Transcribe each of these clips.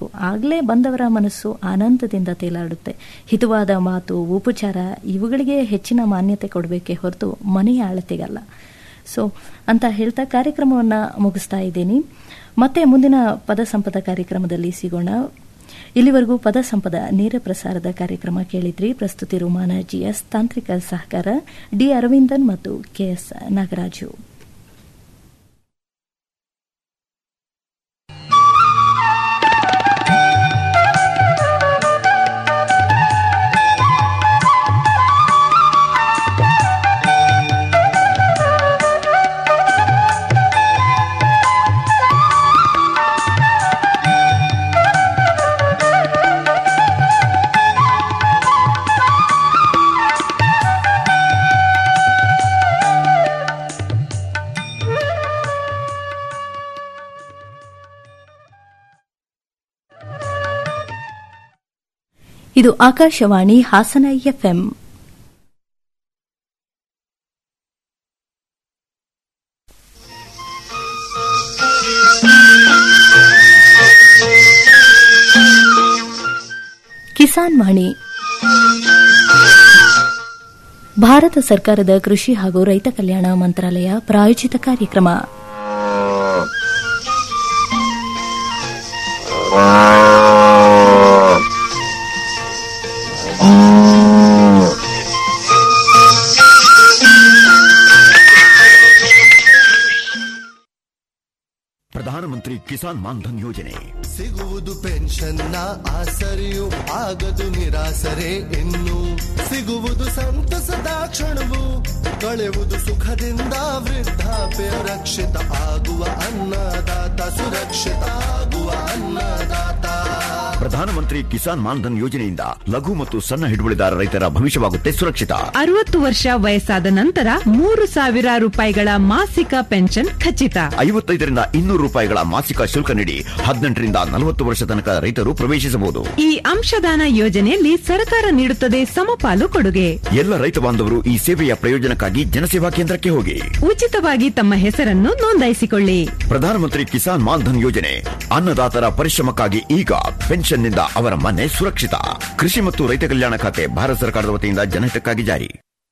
ಮಾಡಬೇಕು ಆಗಲೇ ಬಂದವರ ಮನಸ್ಸು ಆನಂದದಿಂದ ತೇಲಾಡುತ್ತೆ ಹಿತವಾದ ಮಾತು ಉಪಚಾರ ಇವುಗಳಿಗೆ ಹೆಚ್ಚಿನ ಮಾನ್ಯತೆ ಕೊಡಬೇಕೇ ಹೊರತು ಮನೆಯ ಅಳತೆಗಲ್ಲ ಸೊ ಅಂತ ಹೇಳ್ತಾ ಕಾರ್ಯಕ್ರಮವನ್ನು ಮುಗಿಸ್ತಾ ಇದ್ದೀನಿ ಮತ್ತೆ ಮುಂದಿನ ಪದ ಸಂಪದ ಕಾರ್ಯಕ್ರಮದಲ್ಲಿ ಸಿಗೋಣ ಇಲ್ಲಿವರೆಗೂ ಪದ ಸಂಪದ ನೇರ ಪ್ರಸಾರದ ಕಾರ್ಯಕ್ರಮ ಕೇಳಿದ್ರಿ ಪ್ರಸ್ತುತಿ ರುಮಾನ ಜಿಎಸ್ ತಾಂತ್ರಿಕ ಸಹಕಾರ ಡಿ ಅರವಿಂದನ್ ಮತ್ತು ಕೆಎಸ್ ನಾಗರಾಜು ಇದು ಆಕಾಶವಾಣಿ ಹಾಸನ ಎಫ್ಎಂ ಕಿಸಾನ್ ವಾಣಿ ಭಾರತ ಸರ್ಕಾರದ ಕೃಷಿ ಹಾಗೂ ರೈತ ಕಲ್ಯಾಣ ಮಂತ್ರಾಲಯ ಪ್ರಾಯೋಜಿತ ಕಾರ್ಯಕ್ರಮ ಪ್ರಧಾನಮಂತ್ರಿ ಕಿಸಾನ್ ಮಾನ್ಧನ್ ಯೋಜನೆ ಸಿಗುವುದು ಪೆನ್ಷನ್ನ ಆಸರೆಯು ಆಗದು ನಿರಾಸರೆ ಇನ್ನು ಸಿಗುವುದು ಸಂತಸದ ಕ್ಷಣವು ಕಳೆಯುವುದು ಸುಖದಿಂದ ವೃದ್ಧಾಪ್ಯ ರಕ್ಷಿತ ಆಗುವ ಅನ್ನದಾತ ಸುರಕ್ಷಿತ ಆಗುವ ಅನ್ನದಾತ ಪ್ರಧಾನಮಂತ್ರಿ ಕಿಸಾನ್ ಮಾನ್ಧನ್ ಯೋಜನೆಯಿಂದ ಲಘು ಮತ್ತು ಸಣ್ಣ ಹಿಡುವಳಿದಾರ ರೈತರ ಭವಿಷ್ಯವಾಗುತ್ತೆ ಸುರಕ್ಷಿತ ಅರವತ್ತು ವರ್ಷ ವಯಸ್ಸಾದ ನಂತರ ಮೂರು ಸಾವಿರ ರೂಪಾಯಿಗಳ ಮಾಸಿಕ ಪೆನ್ಷನ್ ಖಚಿತ ಐವತ್ತೈದರಿಂದ ಇನ್ನೂರು ರೂಪಾಯಿಗಳ ಮಾಸಿಕ ಶುಲ್ಕ ನೀಡಿ ಹದಿನೆಂಟರಿಂದ ನಲವತ್ತು ವರ್ಷ ತನಕ ರೈತರು ಪ್ರವೇಶಿಸಬಹುದು ಈ ಅಂಶದಾನ ಯೋಜನೆಯಲ್ಲಿ ಸರ್ಕಾರ ನೀಡುತ್ತದೆ ಸಮಪಾಲು ಕೊಡುಗೆ ಎಲ್ಲ ರೈತ ಬಾಂಧವರು ಈ ಸೇವೆಯ ಪ್ರಯೋಜನಕ್ಕಾಗಿ ಜನಸೇವಾ ಕೇಂದ್ರಕ್ಕೆ ಹೋಗಿ ಉಚಿತವಾಗಿ ತಮ್ಮ ಹೆಸರನ್ನು ನೋಂದಾಯಿಸಿಕೊಳ್ಳಿ ಪ್ರಧಾನಮಂತ್ರಿ ಕಿಸಾನ್ ಮಾನ್ಧನ್ ಯೋಜನೆ ಅನ್ನದಾತರ ಪರಿಶ್ರಮಕ್ಕಾಗಿ ಈಗ ಪೆನ್ಷನ್ನಿಂದ ಅವರ ಮನೆ ಸುರಕ್ಷಿತ ಕೃಷಿ ಮತ್ತು ರೈತ ಕಲ್ಯಾಣ ಖಾತೆ ಭಾರತ ಸರ್ಕಾರದ ವತಿಯಿಂದ ಜನಹಿತಕ್ಕಾಗಿ ಜಾರಿ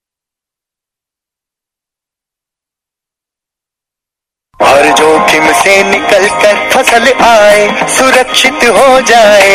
हर जोखिम से निकल कर फसल आए सुरक्षित हो जाए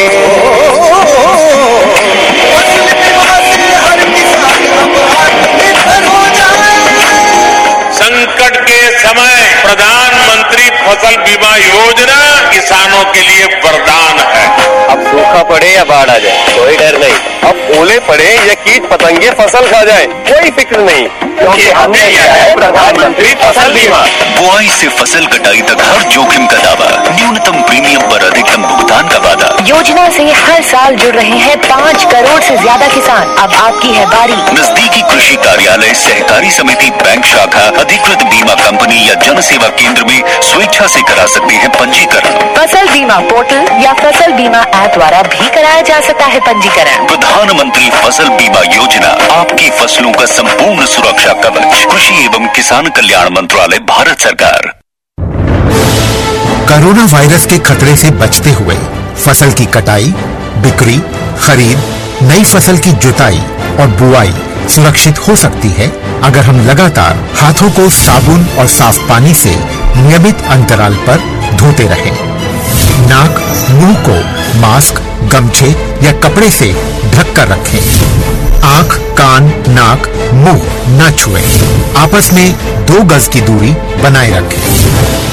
फसल बीमा से हर किसान अब आत्मनिर्भर हो जाए संकट के समय प्रधानमंत्री फसल बीमा योजना किसानों के लिए वरदान है अब सूखा पड़े या बाढ़ आ जाए कोई डर नहीं अब ओले पड़े या कीट पतंगे फसल खा जाए कोई फिक्र नहीं क्योंकि हमने लिया है प्रधानमंत्री फसल बीमा बुआई से फसल कटाई तक हर जोखिम का दावा न्यूनतम प्रीमियम पर अधिकतम भुगतान का वादा योजना से हर साल जुड़ रहे हैं पाँच करोड़ से ज्यादा किसान अब आपकी है बारी नजदीकी कृषि कार्यालय सहकारी समिति बैंक शाखा अधिकृत बीमा कंपनी या जन सेवा केंद्र में स्वेच्छा से करा सकते हैं पंजीकरण फसल बीमा पोर्टल या फसल बीमा ऐप द्वारा भी कराया जा सकता है पंजीकरण प्रधानमंत्री फसल बीमा योजना आपकी फसलों का संपूर्ण सुरक्षा कवच कृषि एवं किसान कल्याण मंत्रालय भारत सरकार कोरोना वायरस के खतरे से बचते हुए फसल की कटाई बिक्री खरीद नई फसल की जुताई और बुआई सुरक्षित हो सकती है अगर हम लगातार हाथों को साबुन और साफ पानी से नियमित अंतराल पर धोते रहें। नाक मुंह को मास्क गमछे या कपड़े से ढक कर रखें आंख कान नाक मुंह न छुएं। आपस में दो गज की दूरी बनाए रखें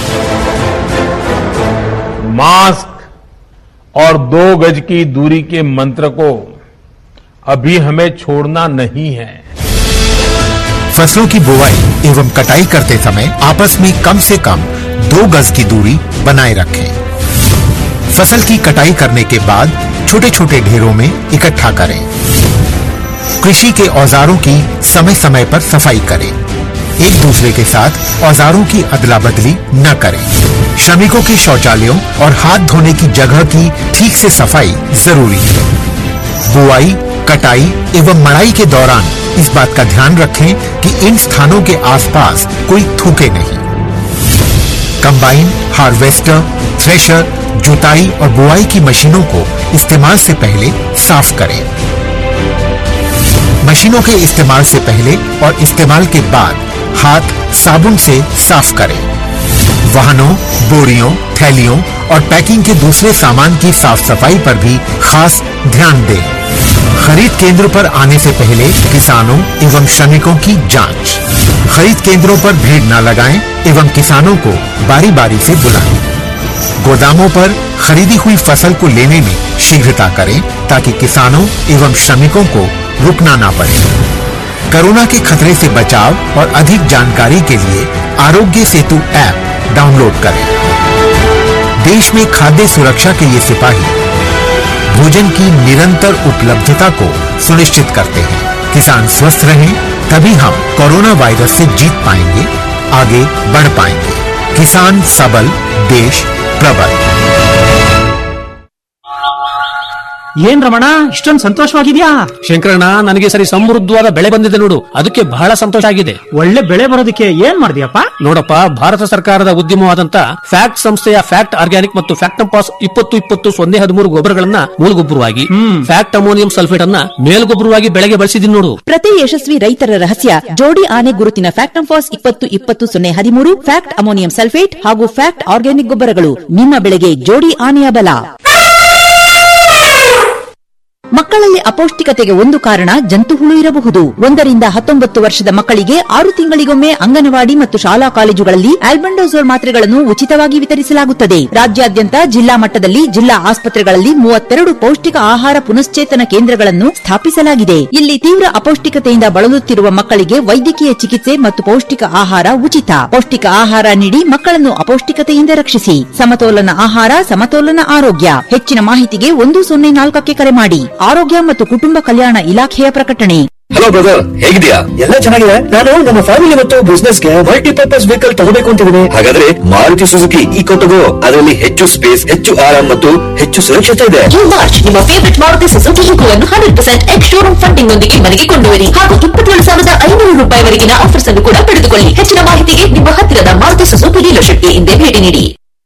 मास्क और दो गज की दूरी के मंत्र को अभी हमें छोड़ना नहीं है फसलों की बुवाई एवं कटाई करते समय आपस में कम से कम दो गज की दूरी बनाए रखें फसल की कटाई करने के बाद छोटे छोटे ढेरों में इकट्ठा करें कृषि के औजारों की समय समय पर सफाई करें एक दूसरे के साथ औजारों की अदला बदली न करें श्रमिकों के शौचालयों और हाथ धोने की जगह की ठीक से सफाई जरूरी है बुआई कटाई एवं मड़ाई के दौरान इस बात का ध्यान रखें कि इन स्थानों के आसपास कोई थूके नहीं कंबाइन हार्वेस्टर थ्रेशर जुताई और बुआई की मशीनों को इस्तेमाल से पहले साफ करें मशीनों के इस्तेमाल से पहले और इस्तेमाल के बाद हाथ साबुन से साफ करें वाहनों बोरियों थैलियों और पैकिंग के दूसरे सामान की साफ सफाई पर भी खास ध्यान दें खरीद केंद्र पर आने से पहले किसानों एवं श्रमिकों की जांच खरीद केंद्रों पर भीड़ न लगाएं एवं किसानों को बारी बारी से बुलाएं गोदामों पर खरीदी हुई फसल को लेने में शीघ्रता करें ताकि किसानों एवं श्रमिकों को रुकना ना पड़े कोरोना के खतरे से बचाव और अधिक जानकारी के लिए आरोग्य सेतु ऐप डाउनलोड करें देश में खाद्य सुरक्षा के ये सिपाही भोजन की निरंतर उपलब्धता को सुनिश्चित करते हैं किसान स्वस्थ रहें तभी हम कोरोना वायरस से जीत पाएंगे आगे बढ़ पाएंगे किसान सबल देश प्रबल ಏನ್ ರಮಣ ಇಷ್ಟೊಂದು ಸಂತೋಷವಾಗಿದ್ಯಾ ಶಂಕರಣ್ಣ ನನಗೆ ಸರಿ ಸಮೃದ್ಧವಾದ ಬೆಳೆ ಬಂದಿದೆ ನೋಡು ಅದಕ್ಕೆ ಬಹಳ ಸಂತೋಷ ಆಗಿದೆ ಒಳ್ಳೆ ಬೆಳೆ ಬರೋದಕ್ಕೆ ಏನ್ ಮಾಡಿದ್ಯಪ್ಪ ನೋಡಪ್ಪ ಭಾರತ ಸರ್ಕಾರದ ಉದ್ಯಮವಾದಂತ ಫ್ಯಾಕ್ಟ್ ಸಂಸ್ಥೆಯ ಫ್ಯಾಕ್ಟ್ ಆರ್ಗ್ಯಾನಿಕ್ ಮತ್ತು ಫ್ಯಾಕ್ಟಂಪಾಸ್ ಇಪ್ಪತ್ತು ಇಪ್ಪತ್ತು ಸೊನ್ನೆ ಹದಿಮೂರು ಗೊಬ್ಬರಗಳನ್ನ ಮೂಲಗೊಬ್ಬರವಾಗಿ ಫ್ಯಾಕ್ಟ್ ಅಮೋನಿಯಂ ಸಲ್ಫೇಟ್ ಅನ್ನ ಮೇಲ್ಗೊಬ್ಬರವಾಗಿ ಬೆಳೆಗೆ ಬಳಸಿದೀನಿ ನೋಡು ಪ್ರತಿ ಯಶಸ್ವಿ ರೈತರ ರಹಸ್ಯ ಜೋಡಿ ಆನೆ ಗುರುತಿನ ಫ್ಯಾಕ್ಟಂಫಾಸ್ ಇಪ್ಪತ್ತು ಇಪ್ಪತ್ತು ಸೊನ್ನೆ ಹದಿಮೂರು ಫ್ಯಾಕ್ಟ್ ಅಮೋನಿಯಂ ಸಲ್ಫೇಟ್ ಹಾಗೂ ಫ್ಯಾಕ್ಟ್ ಆರ್ಗ್ಯಾನಿಕ್ ಗೊಬ್ಬರಗಳು ನಿಮ್ಮ ಬೆಳೆಗೆ ಜೋಡಿ ಆನೆಯ ಬಲ ಮಕ್ಕಳಲ್ಲಿ ಅಪೌಷ್ಟಿಕತೆಗೆ ಒಂದು ಕಾರಣ ಜಂತು ಹುಳು ಇರಬಹುದು ಒಂದರಿಂದ ಹತ್ತೊಂಬತ್ತು ವರ್ಷದ ಮಕ್ಕಳಿಗೆ ಆರು ತಿಂಗಳಿಗೊಮ್ಮೆ ಅಂಗನವಾಡಿ ಮತ್ತು ಶಾಲಾ ಕಾಲೇಜುಗಳಲ್ಲಿ ಆಲ್ಬಂಡೋಸೋಲ್ ಮಾತ್ರೆಗಳನ್ನು ಉಚಿತವಾಗಿ ವಿತರಿಸಲಾಗುತ್ತದೆ ರಾಜ್ಯಾದ್ಯಂತ ಜಿಲ್ಲಾ ಮಟ್ಟದಲ್ಲಿ ಜಿಲ್ಲಾ ಆಸ್ಪತ್ರೆಗಳಲ್ಲಿ ಮೂವತ್ತೆರಡು ಪೌಷ್ಟಿಕ ಆಹಾರ ಪುನಶ್ಚೇತನ ಕೇಂದ್ರಗಳನ್ನು ಸ್ಥಾಪಿಸಲಾಗಿದೆ ಇಲ್ಲಿ ತೀವ್ರ ಅಪೌಷ್ಟಿಕತೆಯಿಂದ ಬಳಲುತ್ತಿರುವ ಮಕ್ಕಳಿಗೆ ವೈದ್ಯಕೀಯ ಚಿಕಿತ್ಸೆ ಮತ್ತು ಪೌಷ್ಟಿಕ ಆಹಾರ ಉಚಿತ ಪೌಷ್ಟಿಕ ಆಹಾರ ನೀಡಿ ಮಕ್ಕಳನ್ನು ಅಪೌಷ್ಟಿಕತೆಯಿಂದ ರಕ್ಷಿಸಿ ಸಮತೋಲನ ಆಹಾರ ಸಮತೋಲನ ಆರೋಗ್ಯ ಹೆಚ್ಚಿನ ಮಾಹಿತಿಗೆ ಒಂದು ಸೊನ್ನೆ ನಾಲ್ಕಕ್ಕೆ ಕರೆ ಮಾಡಿ ಆರೋಗ್ಯ ಮತ್ತು ಕುಟುಂಬ ಕಲ್ಯಾಣ ಇಲಾಖೆಯ ಪ್ರಕಟಣೆ ಹಲೋ ಬ್ರದರ್ ಹೇಗಿದ್ಯಾ ಎಲ್ಲ ಚೆನ್ನಾಗಿದೆ ನಾನು ನಮ್ಮ ಫ್ಯಾಮಿಲಿ ಮತ್ತು ಬಿಸ್ನೆಸ್ ಗೆ ಮಲ್ಟಿಪರ್ಪಸ್ ವೆಹಿಕಲ್ ತಗೋಬೇಕು ಅಂತಿದ್ದೀನಿ ಹಾಗಾದ್ರೆ ಮಾರುತಿ ಸುಜುಕಿ ಈಕೋ ತಗೋ ಅದರಲ್ಲಿ ಹೆಚ್ಚು ಸ್ಪೇಸ್ ಹೆಚ್ಚು ಆರಾಮ್ ಮತ್ತು ಹೆಚ್ಚು ಸುರಕ್ಷತೆ ಇದೆ ಈ ಮಾರ್ಚ್ ನಿಮ್ಮ ಫೇವರಿಟ್ ಮಾರುತಿ ಸುಜುಕಿ ಅನ್ನು hundred percent ex showroom funding ನೊಂದಿಗೆ ಮನೆಗೆ ಕೊಂಡೊಯ್ಯಿರಿ ಹಾಗೂ ಇಪ್ಪತ್ತೇಳು ಸಾವಿರದ ಐನೂರು ರೂಪಾಯಿವರೆಗಿನ ಆಫರ್ಸ್ ಅನ್ನು ಕೂಡ ಪಡೆದುಕೊಳ್ಳಿ ಹೆಚ್ಚಿನ ಮಾಹಿತಿಗೆ ನಿಮ್ಮ ಹತ್ತಿರದ ಮಾರುತಿ ಸುಜುಕಿ ಡೀಲರ್ಶಿಪ್ಗೆ ಹಿಂದೆ ಭೇಟಿ ನೀಡಿ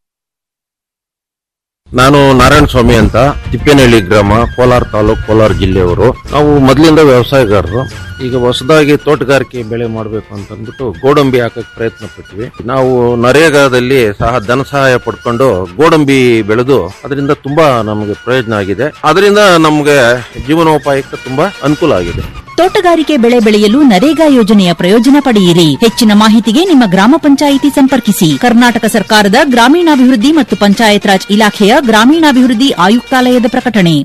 ನಾನು ನಾರಾಯಣ ಸ್ವಾಮಿ ಅಂತ ತಿಪ್ಪೇನಹಳ್ಳಿ ಗ್ರಾಮ ಕೋಲಾರ ತಾಲೂಕು ಕೋಲಾರ ಜಿಲ್ಲೆಯವರು ನಾವು ಮೊದಲಿಂದ ವ್ಯವಸಾಯಗಾರರು ಈಗ ಹೊಸದಾಗಿ ತೋಟಗಾರಿಕೆ ಬೆಳೆ ಮಾಡಬೇಕು ಅಂತ ಅಂದ್ಬಿಟ್ಟು ಗೋಡಂಬಿ ಹಾಕಕ್ ಪ್ರಯತ್ನ ಪಟ್ವಿ ನಾವು ನರೇಗಾದಲ್ಲಿ ಸಹ ಧನ ಸಹಾಯ ಪಡ್ಕೊಂಡು ಗೋಡಂಬಿ ಬೆಳೆದು ಅದರಿಂದ ತುಂಬಾ ನಮಗೆ ಪ್ರಯೋಜನ ಆಗಿದೆ ಅದರಿಂದ ನಮಗೆ ಜೀವನೋಪಾಯಕ್ಕೆ ತುಂಬಾ ಅನುಕೂಲ ಆಗಿದೆ ತೋಟಗಾರಿಕೆ ಬೆಳೆ ಬೆಳೆಯಲು ನರೇಗಾ ಯೋಜನೆಯ ಪ್ರಯೋಜನ ಪಡೆಯಿರಿ ಹೆಚ್ಚಿನ ಮಾಹಿತಿಗೆ ನಿಮ್ಮ ಗ್ರಾಮ ಪಂಚಾಯಿತಿ ಸಂಪರ್ಕಿಸಿ ಕರ್ನಾಟಕ ಸರ್ಕಾರದ ಗ್ರಾಮೀಣಾಭಿವೃದ್ಧಿ ಮತ್ತು ಪಂಚಾಯತ್ ರಾಜ್ ಇಲಾಖೆಯ ಗ್ರಾಮೀಣಾಭಿವೃದ್ಧಿ ಆಯುಕ್ತಾಲಯದ ಪ್ರಕಟಣೆ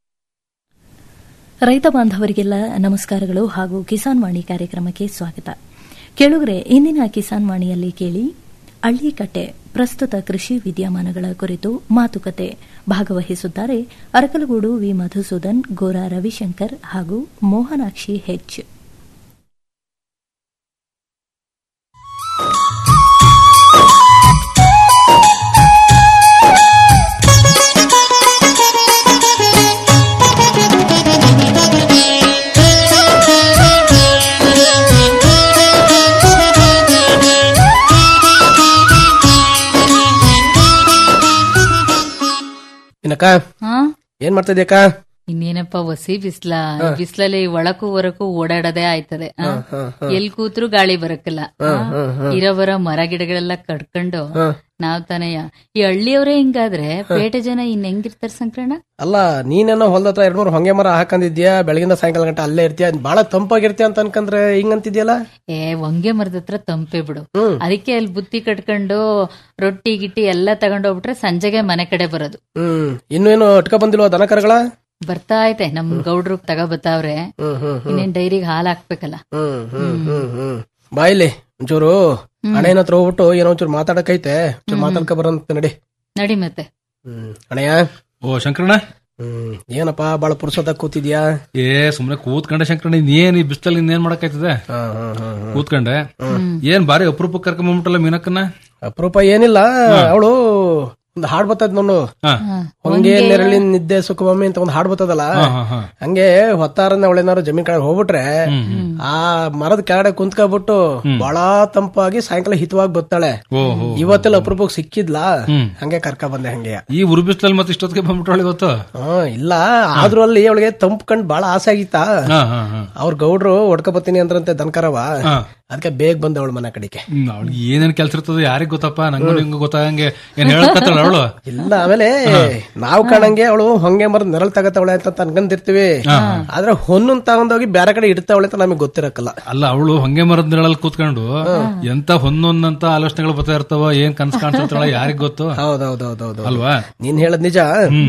ರೈತ ಬಾಂಧವರಿಗೆಲ್ಲ ನಮಸ್ಕಾರಗಳು ಹಾಗೂ ಕಿಸಾನ್ ವಾಣಿ ಕಾರ್ಯಕ್ರಮಕ್ಕೆ ಸ್ವಾಗತ ಕೇಳುಗರೆ ಇಂದಿನ ಕಿಸಾನ್ ವಾಣಿಯಲ್ಲಿ ಕೇಳಿ ಅಳ್ಳಿಕಟ್ಟೆ ಪ್ರಸ್ತುತ ಕೃಷಿ ವಿದ್ಯಮಾನಗಳ ಕುರಿತು ಮಾತುಕತೆ ಭಾಗವಹಿಸುತ್ತಾರೆ ಅರಕಲಗೂಡು ವಿ ಮಧುಸೂದನ್ ಗೋರಾ ರವಿಶಂಕರ್ ಹಾಗೂ ಮೋಹನಾಕ್ಷಿ ಹೆಚ್ ಏನಕ್ಕ ಏನ್ ಮಾಡ್ತಾ ಇದೆಯಕ್ಕ ಇನ್ನೇನಪ್ಪ ಹೊಸಿ ಬಿಸ್ಲ ಬಿಸ್ಲಲ್ಲಿ ಒಳಕು ಹೊರಕು ಓಡಾಡೋದೇ ಆಯ್ತದೆ ಆ? ಎಲ್ ಕೂತ್ರು ಗಾಳಿ ಬರಕ್ಕಲ್ಲ ಆ? ಇರೋ ಬರೋ ಮರ ಗಿಡಗಳೆಲ್ಲ ಕಡ್ಕೊಂಡು ನಾವ್ ತಾನೆಯ ಈ ಹಳ್ಳಿಯವರೇ ಹಿಂಗಾದ್ರೆ ಪೇಟೆ ಜನ ಇನ್ ಹೆಂಗಿರ್ತಾರ ಸಂಕ್ರಣ ಅಲ್ಲ ನೀನೇನೋ ಹೊಲ್ದ ಹತ್ರ ಎರಡ್ನೂರು ಹೊಂಗೆ ಮರ ಹಾಕಂದಿದ್ಯಾ ಬೆಳಗಿಂದ ಸಾಯಂಕಾಲ ಗಂಟೆ ಅಲ್ಲೇ ಇರ್ತೀಯ ಬಾಳ ತಂಪಾಗಿರ್ತೀಯ ಅಂತ ಅನ್ಕಂದ್ರೆ ಹಿಂಗಂತಿದ್ಯಲ್ಲ ಏ ಹೊಂಗೆ ಮರದ ಹತ್ರ ತಂಪೆ ಬಿಡು ಅದಕ್ಕೆ ಅಲ್ಲಿ ಬುತ್ತಿ ಕಟ್ಕೊಂಡು ರೊಟ್ಟಿ ಗಿಟ್ಟಿ ಎಲ್ಲ ತಗೊಂಡೋಗ್ಬಿಟ್ರೆ ಸಂಜೆಗೆ ಮನೆ ಕಡೆ ಬರೋದು ಹ್ಮ್ ಇನ್ನು ಏನು ಅಟ್ಕ ಬಂದಿಲ್ವಾ ದನ ಕರಗಳ ಬರ್ತಾ ಐತೆ ನಮ್ ಗೌಡ್ರು ತಗೋ ಬತ್ತಾವ್ರೆ ಇನ್ನೇನ್ ಡೈರಿಗೆ ಹಾಲ್ ಹಾಕ್ಬೇಕಲ್ಲ ಹ್ಮ್ ಹ್ಮ್ ಹ್ಮ್ ಹ್ಮ್ ಬಾಯಿಲಿ ಒಂಚೂರು ಹಣೆನ ಹತ್ರ ಹೋಗ್ಬಿಟ್ಟು ಏನೋ ಒಂಚೂರು ಮಾತಾಡಕೈತೆ ಒಂಚೂರು ಮಾತಾಡ್ಕ ಬರಂತ ನಡಿ ನಡಿ ಮತ್ತೆ ಹ್ಮ್ ಅಣಯ್ಯ ಓ ಶಂಕರಣ್ಣ ಹ್ಮ್ ಏನಪ್ಪ ಬಾಳ ಪುರುಸೋದಾಗ ಕೂತಿದ್ಯಾ ಏ ಸುಮ್ನೆ ಕೂತ್ಕೊಂಡೆ ಶಂಕರಣ್ಣ ಇನ್ನೇನ್ ಈ ಬಿಸ್ತಲ್ ಇನ್ನೇನ್ ಮಾಡಕ್ಕಾಯ್ತದೆ ಕೂತ್ಕೊಂಡೆ ಏನ್ ಬಾರಿ ಅಪರೂಪ ಕರ್ಕೊಂಡ್ ಬಂದ್ಬಿಟ್ಟಲ್ಲ ಮೀನಕ್ಕನ್ನ ಅಪರೂಪ ಏನಿಲ್ಲ ಅವಳು ಒಂದು ಹಾಡ್ ಬರ್ತದ ನೋಡು ಹಾ. ಹೊಂಗೆ ನೆರಳಿನ ನಿದ್ದೆ ಸುಖವೊಮ್ಮೆ ಅಂತ ಒಂದು ಹಾಡ್ ಬರ್ತದಲ್ಲ ಹಾ, ಹಾ, ಹಾ. ಹಂಗೆ ಹೊತ್ತಾರನ್ನ ಒಳ್ಳೆನಾರು ಜಮೀನ್ ಕಡೆ ಹೋಗ್ಬಿಟ್ರೆ ಆ ಮರದ ಕೆಳಗಡೆ ಕುಂತ್ಕೊಬಿಟ್ಟು ಬಹಳ ತಂಪಾಗಿ ಸಾಯಂಕಾಲ ಹಿತವಾಗಿ ಬತ್ತಾಳೆ ಓಹೋ ಇವತ್ತೆಲ್ಲ ಅಪರೂಪಕ್ಕೆ ಸಿಕ್ಕಿದ್ಲಾ ಹ್ಮ್. ಹಂಗೆ ಕರ್ಕ ಬಂದೆ ಹಂಗೆ ಈ ಉರ್ಬಿಸ್ಲಲ್ಲಿ ಮತ್ತೆ ಇಷ್ಟೊತ್ತಿಗೆ ಬಂದ್ಬಿಟ್ರೊಳಗೆ ಇವತ್ತು ಹ್ಮ್ ಇಲ್ಲ ಆದ್ರೂ ಅಲ್ಲಿ ಅವಳಿಗೆ ತಂಪ್ ಕಂಡ್ ಬಹಳ ಆಸೆ ಆಗಿತ್ತಾ ಹಾ ಹಾ ಹಾ ಅವ್ರ ಗೌಡ್ರು ಹೊಡ್ಕೊ ಬತ್ತೀನಿ ಅಂದ್ರಂತೆ ದನಕರವ ಹಾ. ಅದಕ್ಕೆ ಬೇಗ ಬಂದೆ ಅವಳ ಮನೆ ಕಡೆಗೆ ಅವಳಿಗೆ ಏನೇನ್ ಕೆಲ್ಸ ಇರ್ತದೆ ಯಾರಿಗ್ ಗೊತ್ತಪ್ಪ ನಂಗೂ ನಿಂಗೂ ಗೊತ್ತಾಗಂಗೆ ಏನ್ ಹೇಳಕತ್ತಾಳ ಅವಳು ಇಲ್ಲ ಆಮೇಲೆ ನಾವು ಕಾಣಂಗೆ ಅವಳು ಹೊಂಗೆ ಮರದ ನೆರಳು ತಗತ್ತವಳೆ ಅಂತ ಅನ್ಕೊಂಡಿರ್ತೀವಿ ಆದ್ರೆ ಹೊನ್ನನ್ ತಗೊಂಡೋಗಿ ಬೇರೆ ಕಡೆ ಇಡ್ತಾವಳೆ ಅಂತ ನಮಗೆ ಗೊತ್ತಿರಕ್ಕಲ್ಲ ಅಲ್ಲ ಅವಳು ಹಂಗೆ ಮರದ ನೆರಳಲ್ಲಿ ಕೂತ್ಕೊಂಡು ಎಂತ ಹೊನ್ನೊಂದಂತ ಆಲೋಚನೆಗಳು ಬರ್ತಾ ಇರ್ತಾವ ಏನ್ ಕನ್ಸ್ ಕಾಣಿಸ್ತಾಳ ಯಾರಿಗ್ ಗೊತ್ತು ಹೌದೌದೌದೌದು ಅಲ್ವಾ ನೀನ್ ಹೇಳದ್ ನಿಜ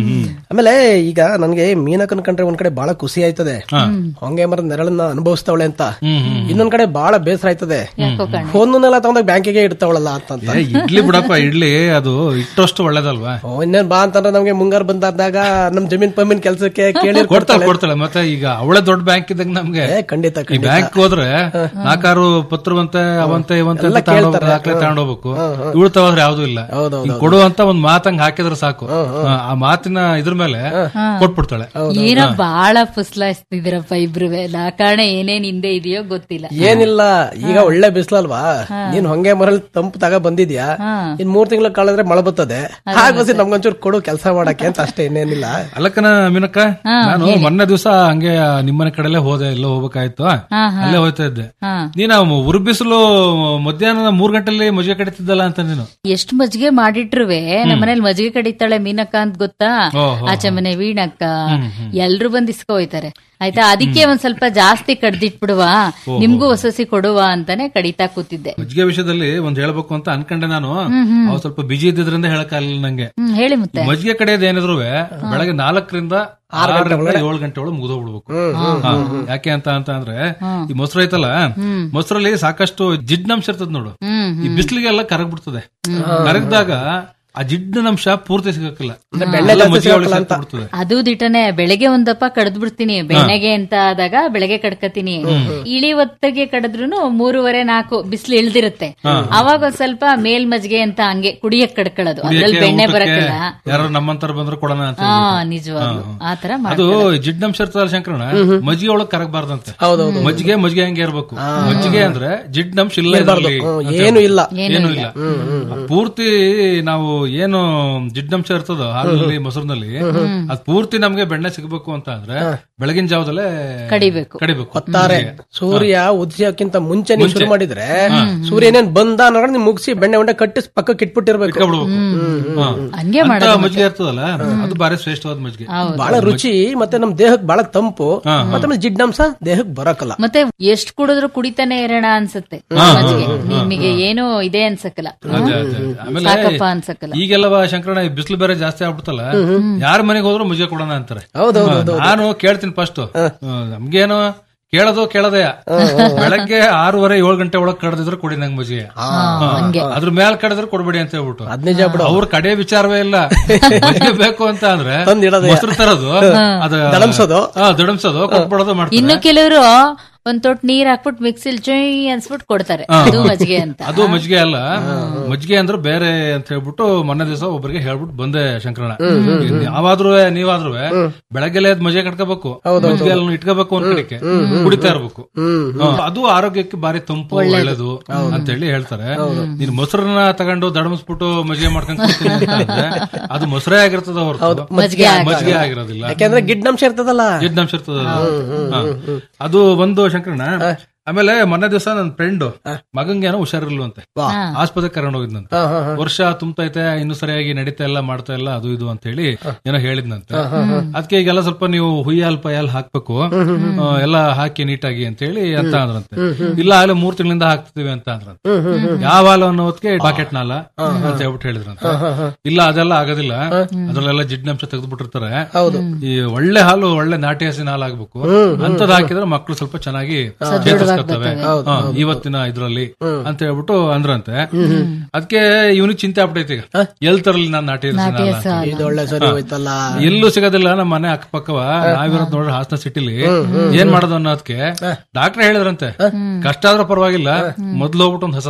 ಆಮೇಲೆ ಈಗ ನನ್ಗೆ ಮೀನಕನ್ ಕಂಡ್ರೆ ಒಂದ್ ಕಡೆ ಬಹಳ ಖುಷಿ ಆಯ್ತದೆ ಹೊಂಗೆ ಮರದ ನೆರಳನ್ನ ಅನುಭವಿಸ್ತಾವಳೆ ಅಂತ ಇನ್ನೊಂದ್ ಕಡೆ ಬಹಳ ಬೇಸರ ಆಯ್ತದೆ ಫೋನ್ನೆಲ್ಲ ತಗೊಂಡೋಗಿ ಬ್ಯಾಂಕಿಗೆ ಇಡ್ತಾವಳಲ್ಲ ಅಂತ ಏ, ಇಡ್ಲಿ ಬಿಡಪ್ಪ ಇಡ್ಲಿ ಅದು ಇಟ್ಟಷ್ಟು ಒಳ್ಳೇದಲ್ವಾ ಓ, ಇನ್ನೇನ್ ಬಾ ಅಂತಂದ್ರೆ ನಮ್ಗೆ ಮುಂಗಾರು ಬಂದಾದಾಗ ನಮ್ ಜಮೀನ್ ಪಮೀನ್ ಕೆಲ್ಸಕ್ಕೆ ಕೇಳಿ ಕೊಡ್ತಾಳೆ ಕೊಡ್ತಾಳೆ ಮತ್ತೆ ಈಗ ಅವಳೇ ದೊಡ್ಡ ಬ್ಯಾಂಕ್ ಇದ್ದಂಗ ನಮ್ಗೆ ಖಂಡಿತ ಈ ಖಂಡಿತ ಬ್ಯಾಂಕ್ ಹೋದ್ರೆ ನಾಲ್ಕಾರು ಪತ್ರವಂತೆ ಅವಂತೆ ಇವಂತೆ ಎಲ್ಲ ಅಂತ ತಗೊಂಡ್ ಕೇಳ್ತಾರೆ. ಹೋಗ್ಬೇಕು, ದಾಖಲೆ ತಗೊಂಡ್ ಹೋಗ್ಬೇಕು ಇವಳು ತಗೋದ್ರೆ ಯಾವ್ದು ಇಲ್ಲ ಹಿಂಗ್ ಕೊಡುವಂತ ಒಂದ್ ಮಾತಂಗ್ ಹಾಕಿದ್ರೆ ಸಾಕು ಆ, ಆ ಮಾತಿನ ಇದ್ರ ಮೇಲೆ ಕೊಟ್ಬಿಡ್ತಾಳೆ ಏನೋ ಬಾಳ ಫುಸ್ಲಾಯಿಸ್ತಿದಿರಪ್ಪ ಇಬ್ರುವೆ ನಾ ಕಾರಣ ಏನೇನ್ ಹಿಂದೆ ಇದೆಯೋ ಗೊತ್ತಿಲ್ಲ ಏನಿಲ್ಲ ಈಗ ಒಳ್ಳೆ ಬಿಸ್ಲಲ್ವಾ ನೀನ್ ಹೊಂಗೆ ಮರಳಿ ತಂಪು ತಗ ಬಂದಿದ್ಯಾ ಇನ್ ಮೂರ್ ತಿಂಗಳು ಕಳೆದ್ರೆ ಮಳೆ ಬರ್ತದೆ ಹಾಗೋಸಿ ನಮ್ಗೊಂಚೂರು ಕೊಡು ಕೆಲಸ ಮಾಡಕ್ಕೆ ಅಂತ ಅಷ್ಟೇ ಇನ್ನೇನಿಲ್ಲ ಅಲ್ಲಕ್ಕನ ಮೀನಕ್ಕ ನಾನು ಮೊನ್ನೆ ದಿವಸ ಹಂಗೆ ನಿಮ್ಮನೆ ಕಡೆಲೆ ಹೋದೆ ಎಲ್ಲ ಹೋಗ್ಬೇಕಾಯ್ತು ಅಲ್ಲೇ ಹೋಯ್ತಾ ಇದ್ದೆ ಹಾ. ನೀನು ಉರ್ಬಿಸಿಲು ಮಧ್ಯಾಹ್ನ ಮೂರ್ ಗಂಟೆಲಿ ಮಜ್ಜಿಗೆ ಕಡಿತಿದ್ದಲ್ಲ ಅಂತ ನೀನು ಎಷ್ಟ್ ಮಜ್ಜಿಗೆ ಮಾಡಿಟ್ರುವೆ ನಮ್ಮನೇಲಿ ಮಜ್ಜಿಗೆ ಕಡಿತಾಳೆ ಮೀನಕ್ಕ ಅಂತ ಗೊತ್ತಾ ಓಹೋ. ಆಚೆ ಮನೆ ವೀಣಕ್ಕ ಎಲ್ರು ಬಂದ್ ಇಸ್ಕೊ ಹೋಯ್ತಾರೆ ಆಯ್ತಾ ಅದಕ್ಕೆ ಒಂದ್ ಸ್ವಲ್ಪ ಜಾಸ್ತಿ ಕಡ್ದಿಟ್ಬಿಡುವ ನಿಮ್ಗೂ ಹೊಸಸಿ ಕೊಡುವ ಅಂತಾನೆ ಕಡಿತಾ ಕೂತಿದ್ದೆ ಮಜ್ಜಿಗೆ ವಿಷಯದಲ್ಲಿ ಒಂದ್ ಹೇಳ್ಬೇಕು ಅಂತ ಅನ್ಕೊಂಡೆ ನಾನು ಹ್ಮ್, ಹ್ಮ್. ಅವ್ ಸ್ವಲ್ಪ ಬಿಜಿ ಇದ್ದಿದ್ರಿಂದ ಹೇಳಕ್ಕಾಗಲಿಲ್ಲ ನಂಗೆ ಹ್ಮ್ ಹೇಳಿ ಮತ್ತೆ ಮಜ್ಜಿಗೆ ಕಡೆಯದ್ ಏನಿದ್ರು ಬೆಳಗ್ಗೆ ನಾಲ್ಕರಿಂದ ಆರರಿಂದ ಏಳು ಗಂಟೆ ಒಳಗೆ ಮುಗಿದೋಗ್ಬಿಡ್ಬೇಕು ಹಾ. ಯಾಕೆ ಅಂತ ಅಂತ ಅಂದ್ರೆ ಈ ಮೊಸರು ಐತಲ್ಲ ಮೊಸರಲ್ಲಿ ಸಾಕಷ್ಟು ಜಿಡ್ನಂಶ ಇರ್ತದ ನೋಡು ಹ್ಮ್ ಈ ಬಿಸಿಲಿಗೆಲ್ಲ ಕರಗ್ ಬಿಡ್ತದೆ ಕರಗ್ದಾಗ ಆ ಜಿಡ್ಡಿನಂಶ ಪೂರ್ತಿ ಸಿಗಕ್ಕಿಲ್ಲ ಬೆಣ್ಣೆ ಎಲ್ಲ ಜಾಸ್ತಿ ಮಜ್ಜಿಗೆ ಒಳಗೆ ಸಿಗಕ್ಕಲ್ಲ ಅಂತ. ಸೇರ್ಕೊಂಡ್ಬಿಡ್ತದೆ. ಅದು ದಿಟನೆ ಬೆಳಗ್ಗೆ ಒಂದಪ್ಪ ಕಡ್ದ್ ಬಿಡ್ತೀನಿ ಬೆಣ್ಣೆಗೆ ಅಂತ ಆದಾಗ ಬೆಳಗ್ಗೆ ಕಡ್ಕತೀನಿ ಇಳಿ ಹೊತ್ತಿಗೆ ಕಡದ್ರುನು ಮೂರುವರೆ ನಾಲ್ಕು ಬಿಸಿಲು ಇಳ್ದಿರುತ್ತೆ ಅವಾಗ ಒಂದ್ ಸ್ವಲ್ಪ ಮೇಲ್ ಮಜ್ಜಿಗೆ ಅಂತ ಹಂಗೆ ಕುಡಿಯಕ್ ಕಡ್ಕೊಳ್ಳೋದು ಅದ್ರಲ್ಲಿ ಕುಡಿಯಕ್ಕೆ, ಬೆಣ್ಣೆ ಊಟಕ್ಕೆ ಬರಕ್ಕಿಲ್ಲ ಯಾರು ನಮ್ಮಂತರ ಬಂದ್ರೆ ಕೊಡೋಣ ಅಂತ ಹಾ ಹೇಳ್ಬಿಟ್ಟು. ನಿಜವಾಗ್ಲು ಹಾ, ಆತರ ಅದು ಮಾಡ್ಕೊಳ್ಳೋದು. ಜಿಡ್ನಂಶ ಇರ್ತದಲ್ಲ ಶಂಕರಣ ಮಜ್ಜಿಗೆ ಒಳಗ್ ಕರಗಬಾರ್ದಂತೆ ಹೌದೌದು. ಮಜ್ಜಿಗೆ ಮಜ್ಜಿಗೆ ಹಂಗೆ ಇರ್ಬೇಕು ಮಜ್ಜಿಗೆ ಅಂದ್ರೆ ಜಿಡ್ನಂಶ ಇಲ್ಲ ಇರ್ಬಾರ್ದು. ಇದ್ರಲ್ಲಿ ಹ್ಮ್, ಅಂತ ಏನು ಇಲ್ಲ. ಏನು ಇಲ್ಲ ಪೂರ್ತಿ ನಾವು ಏನು ಜಿಡ್ನಂಶ ಇರ್ತದೋ ಹಾಲಲ್ಲಿ ಮೊಸರಿನಲ್ಲಿ ಅದ್ ಪೂರ್ತಿ ನಮ್ಗೆ ಬೆಣ್ಣೆ ಸಿಗಬೇಕು ಅಂತ ಅಂದ್ರೆ ಬೆಳಗಿನ ಜಾವದಲ್ಲೇ ಕಡಿಬೇಕು. ಕಡಿಬೇಕು ಹೊತ್ತಾರೆ ಸೂರ್ಯ ಉದ್ಯೋಗಕ್ಕಿಂತ ಮುಂಚೆ ನೀವು ಶುರು ಮಾಡಿದ್ರೆ ಸೂರ್ಯನೇನ್ ಬಂದ ಅನ್ನೋದ್ರೆ ನೀವು ಮುಗಿಸಿ ಬೆಣ್ಣೆ ಉಂಡೆ ಕಟ್ಟಿ ಪಕ್ಕಕ್ಕೆ ಇಟ್ಬಿಟ್ಟಿರ್ಬೇಕು ಇಟ್ಕೊಂಡ್ಬಿಡ್ಬೇಕು. ಹಾ. ಹಂಗೆ ಅಂತ ಮಾಡೋದು ಮಜ್ಜಿಗೆ ಇರ್ತದಲ್ಲ ಅದು ಬಾರಿ ಶ್ರೇಷ್ಠವಾದ ಮಜ್ಜಿಗೆ ಬಹಳ ರುಚಿ ಮತ್ತೆ ನಮ್ ದೇಹಕ್ಕೆ ಬಹಳ ತಂಪು ಮತ್ತೆ ಆಮೇಲೆ ಜಿಡ್ಡಂಶ ದೇಹಕ್ಕೆ ಬರಕಲ್ಲ ಮತ್ತೆ ಎಷ್ಟ್ ಕುಡಿದ್ರು ಕುಡಿತಾನೆ ಇರೋಣ ಅನ್ಸುತ್ತೆ ಮಜ್ಜಿಗೆ ನಿಮಗೆ ಏನು ಇದೆ ಅನ್ಸಕ್ಕಲ್ಲ ಅದೇ, ಅದೇ, ಅದೇ. ಆಮೇಲೆ ಸಾಕಪ್ಪ ಅನ್ಸಕ್ಕಲ್ಲ ಈಗೆಲ್ಲವ ಶಂಕರಣ ಈ ಬಿಸಿಲು ಬೇರೆ ಜಾಸ್ತಿ ಆಗ್ಬಿಡ್ತಲ್ಲ ಯಾರ ಮನೆಗೆ ಹೋದ್ರು ಮಜ್ಜಿಗೆ ಕೊಡೋಣ ಅಂತಾರೆ ಹೌದೌದು ಹಾ, ನಾನು ಕೇಳ್ತೀನಿ ಫಸ್ಟ್ ನಮ್ಗೇನು ಕೇಳೋದು ಕೇಳೋದಯ ಬೆಳಗ್ಗೆ ಆರೂವರೆ ಏಳು ಗಂಟೆ ಒಳಗ್ ಕಡ್ದಿದ್ರೆ ಕೊಡಿ ನಂಗೆ ಮಜ್ಜಿಗೆ ಹಾ. ಅದ್ರ ಮೇಲ್ ಕಡಿದ್ರೆ ಕೊಡ್ಬೇಡಿ ಅಂತ ಹೇಳ್ಬಿಟ್ಟು ಅದ್ ನಿಜ ಬಿಡು. ಅವ್ರ ಕಡೆ ವಿಚಾರವೇ ಇಲ್ಲ ಮಜ್ಜಿಗೆ ಬೇಕು ಅಂತ ಅಂದ್ರೆ ತಂದ್ ಇಡೋದೇ. ಮೊಸರು ತರೋದು ಅದ ದಡಮ್ಸೋದು. ಹಾ, ದಡಮ್ಸೋದು ಕೊಟ್ಬಿಡೋದು ಮಾಡ್ತಾರೆ ಇನ್ನು ಕೆಲವರು ಒಂದ್ ತೊಟ್ ನೀರ್ ಹಾಕ್ಬಿಟ್ಟು ಮಿಕ್ಸಿಲ್ ಚೊಯ್ ಅನ್ಸ್ಬಿಟ್ಟು ಕೊಡ್ತಾರೆ ಹಾ. ಅದು ಮಜ್ಜಿಗೆ ಅಂತ ಅದು ಮಜ್ಜಿಗೆ ಅಲ್ಲ ಮಜ್ಜಿಗೆ ಅಂದ್ರೆ ಬೇರೆ ಅಂತ ಹೇಳ್ಬಿಟ್ಟು ಮೊನ್ನೆ ದಿವಸ ಒಬ್ಬರಿಗೆ ಹೇಳ್ಬಿಟ್ಟು ಬಂದೆ ಶಂಕರಣ ಯಾವಾದ್ರೂ ನೀವಾದ್ರೂ ಬೆಳಗ್ಗೆಲೆ ಎದ್ದು ಮಜ್ಜಿಗೆ ಕಟ್ಕೋಬೇಕು ಮಜ್ಜಿಗೆ ಎಲ್ಲ ಇಟ್ಕೋಬೇಕು ಒಂದ್ ಕಡೆಗೆ ಕುಡಿತಾ ಇರ್ಬೇಕು ಹಾ, ಅದು ಆರೋಗ್ಯಕ್ಕೆ ಬಾರಿ ತಂಪು ಒಳ್ಳೇದು ಅಂತ ಹೇಳಿ ಹೇಳ್ತಾರೆ ನೀನ್ ಮೊಸರನ್ನ ತಗೊಂಡು ದಡಮಿಸ್ಬಿಟ್ಟು ಮಜ್ಜಿಗೆ ಮಾಡ್ಕೊಂಡ್ ಕುಡಿತೀನಿ ಅಂತ ಅಂದ್ರೆ ಅದು ಮೊಸರೇ ಆಗಿರ್ತದ ಹೊರತು ಮಜ್ಜಿಗೆ ಮಜ್ಜಿಗೆ ಆಗಿರೋದಿಲ್ಲ ಯಾಕೆಂದ್ರೆ ಗಿಡ್ಡಂಶ ಇರ್ತದಲ್ಲ ಜಿಡ್ನಾಂಶ ಇರ್ತದ ಹಾ. ಅದು ಒಂದು ಶಂಕರಣ ಆಮೇಲೆ ಮೊನ್ನೆ ದಿವಸ ನನ್ನ ಫ್ರೆಂಡ್ ಮಗಂಗೇನೋ ಹುಷಾರಿಲ್ವಂತೆ ಆಸ್ಪತ್ರೆಗೆ ಕರ್ಕೊಂಡು ಹೋಗಿದ್ನಂತೆ ವರ್ಷ ತುಂಬತೈತೆ ಇನ್ನು ಸರಿಯಾಗಿ ನಡೀತಾ ಇಲ್ಲ ಮಾಡ್ತಾ ಇಲ್ಲ ಅದು ಇದು ಅಂತ ಹೇಳಿ ಏನೋ ಹೇಳಿದ್ನಂತೆ ಅದಕ್ಕೆ ಈಗೆಲ್ಲ ಸ್ವಲ್ಪ ನೀವು ಹುಯ್ಯಾಲ್ ಪಯ್ಯಾಲ್ ಹಾಕ್ಬೇಕು ಆ, ಎಲ್ಲ ಹಾಕಿ ನೀಟಾಗಿ ಅಂತ ಹೇಳಿ ಅಂತ ಅಂದ್ರಂತೆ ಇಲ್ಲ ಆಗಲೇ ಮೂರ್ ತಿಂಗಳಿಂದ ಹಾಕ್ತಿವಿ ಅಂತ ಅಂದ್ರಂತೆ ಯಾವ ಹಾಲು ಅನ್ನೋ ಹೊತ್ತಿಗೆ ಪಾಕೆಟ್ ನಾಲ ಅಂತ ಹೇಳ್ಬಿಟ್ಟು ಹೇಳಿದ್ರಂತೆ ಇಲ್ಲ ಅದೆಲ್ಲ ಆಗೋದಿಲ್ಲ ಅದ್ರಲ್ಲೆಲ್ಲ ಜಿಡ್ನಂಶ ತೆಗೆದ್ಬಿಟ್ಟಿರ್ತಾರೆ ಈ ಒಳ್ಳೆ ಹಾಲು ಒಳ್ಳೆ ನಾಟಿ ಹಸಿನ ಹಾಲು ಆಗ್ಬೇಕು ಅಂತದ್ ಹಾಕಿದ್ರೆ ಮಕ್ಕಳು ಸ್ವಲ್ಪ ಚೆನ್ನಾಗಿ ಚೇತರಿಸ್ಕೊತವೆ ಹಾ, ಇವತ್ತಿನ ಇದ್ರಲ್ಲಿ ಅಂತ ಹೇಳ್ಬಿಟ್ಟು ಅಂದ್ರಂತೆ ಅದಕ್ಕೆ ಇವನಿಗೆ ಚಿಂತೆ ಆಗ್ಬಿಟ್ಟೈತೆ ಈಗ ಎಲ್ ತರಲಿ ನಾನು ನಾಟಿ ಹಸಿನ ಹಾಲು ಅಂತ ಹೇಳಿ. ಇದು ಒಳ್ಳೆ ಸರಿ ಹೋಯ್ತಲ್ಲ ಎಲ್ಲೂ ಸಿಗೋದಿಲ್ಲ ನಮ್ಮ ಮನೆ ಅಕ್ಕಪಕ್ಕವ ನಾವಿರೋದ್ ನೋಡ್ರಿ ಹಾಸನ ಸಿಟಿಲಿ ಏನ್ ಮಾಡೋದು ಅನ್ನೋದಕ್ಕೆ ಡಾಕ್ಟರ್ ಹೇಳಿದ್ರಂತೆ ಕಷ್ಟ ಆದ್ರೂ ಪರವಾಗಿಲ್ಲ ಮೊದ್ಲು ಹೋಗ್ಬಿಟ್ಟು ಒಂದ್ ಹಸ ತಗ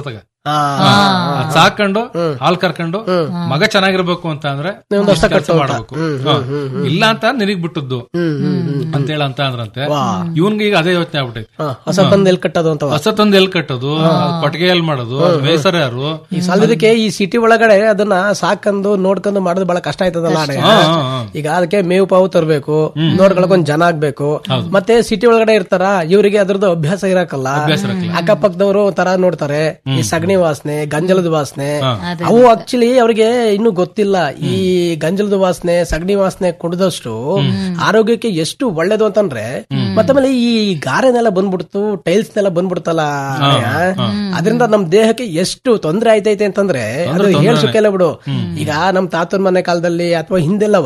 ಅದ್ ಸಾಕೊಂಡು ಹಾಲ್ ಕರ್ಕೊಂಡು ಮಗ ಚೆನ್ನಾಗಿರ್ಬೇಕು ಅಂತ ಅಂದ್ರೆ ನೀವು ಒಂದು ವರ್ಷ ಕೆಲ್ಸ ಕಟ್ಟು ಅಂತ. ಮಾಡ್ಬೇಕು ಹ್ಮ್, ಹಾ. ಹ್ಮ್, ಹ್ಮ್, ಇಲ್ಲ ಅಂತ ನಿನಗ್ ಬಿಟ್ಟದ್ದು ಅಂತೇಳಿ ಅಂತ ಅಂದ್ರಂತೆ ಇವನ್ಗೆ ಈಗ ಅದೇ ಯೋಚನೆ ಆಗ್ಬಿಟ್ಟೈತೆ ಹೊಸ ತಂದು ಎಲ್ಲಿ ಕಟ್ಟೋದು ಅಂತ ಹೊಸ ತಂದು ಎಲ್ಲಿ ಕಟ್ಟೋದು ಕೊಟ್ಟಿಗೆ ಎಲ್ಲಿ ಮಾಡೋದು ಮೇಸರ ಯಾರು ಈ ಸಾಲದಕ್ಕೆ ಈ ಸಿಟಿ ಒಳಗಡೆ ಅದನ್ನ ಸಾಕಂದು ನೋಡ್ಕೊಂಡು ಮಾಡೋದು ಬಹಳ ಕಷ್ಟ ಆಯ್ತದಲ್ಲ ಅಣ್ಣ ಹಾ, ಹಾ, ಹಾ. ಈಗ ಅದಕ್ಕೆ ಮೇವು ಪಾವು ತರಬೇಕು ನೋಡ್ಕೊಳಕ್ ಜನ ಆಗ್ಬೇಕು ಮತ್ತೆ ಸಿಟಿ ಒಳಗಡೆ ಇರ್ತಾರ ಇವರಿಗೆ ಅದ್ರದ್ದು ಅಭ್ಯಾಸ ಇರಕಲ್ಲ ಅಕ್ಕಪಕ್ಕದವರು ತರ ನೋಡ್ತಾರೆ ಈ ಸಗಣಿ ವಾಸನೆ ಗಂಜಲದ ವಾಸನೆ ಅವು ಆಕ್ಚುಲಿ ಅವ್ರಿಗೆ ಇನ್ನು ಗೊತ್ತಿಲ್ಲ ಈ ಗಂಜಲದ ವಾಸನೆ ಸಗಣಿ ವಾಸನೆ ಕುಡಿದಷ್ಟು ಆರೋಗ್ಯಕ್ಕೆ ಎಷ್ಟು ಒಳ್ಳೇದು ಅಂತಂದ್ರೆ ಮತ್ತಮೇಲೆ ಈ ಗಾರೆನೆಲ್ಲ ಬಂದ್ಬಿಡ್ತು ಟೈಲ್ಸ್ ನೆಲ್ಲ ಬಂದ್ಬಿಡ್ತಲ್ಲ ಅದರಿಂದ ನಮ್ ದೇಹಕ್ಕೆ ಎಷ್ಟು ತೊಂದರೆ ಆಯ್ತೈತೆ ಅಂತಂದ್ರೆ ಅದು ಹೇಳ್ಸುಕ್ಕೆಲ್ಲ ಬಿಡು ಈಗ ನಮ್ ತಾತನ ಮನೆ ಕಾಲದಲ್ಲಿ ಅಥವಾ ಹಿಂದೆಲ್ಲವ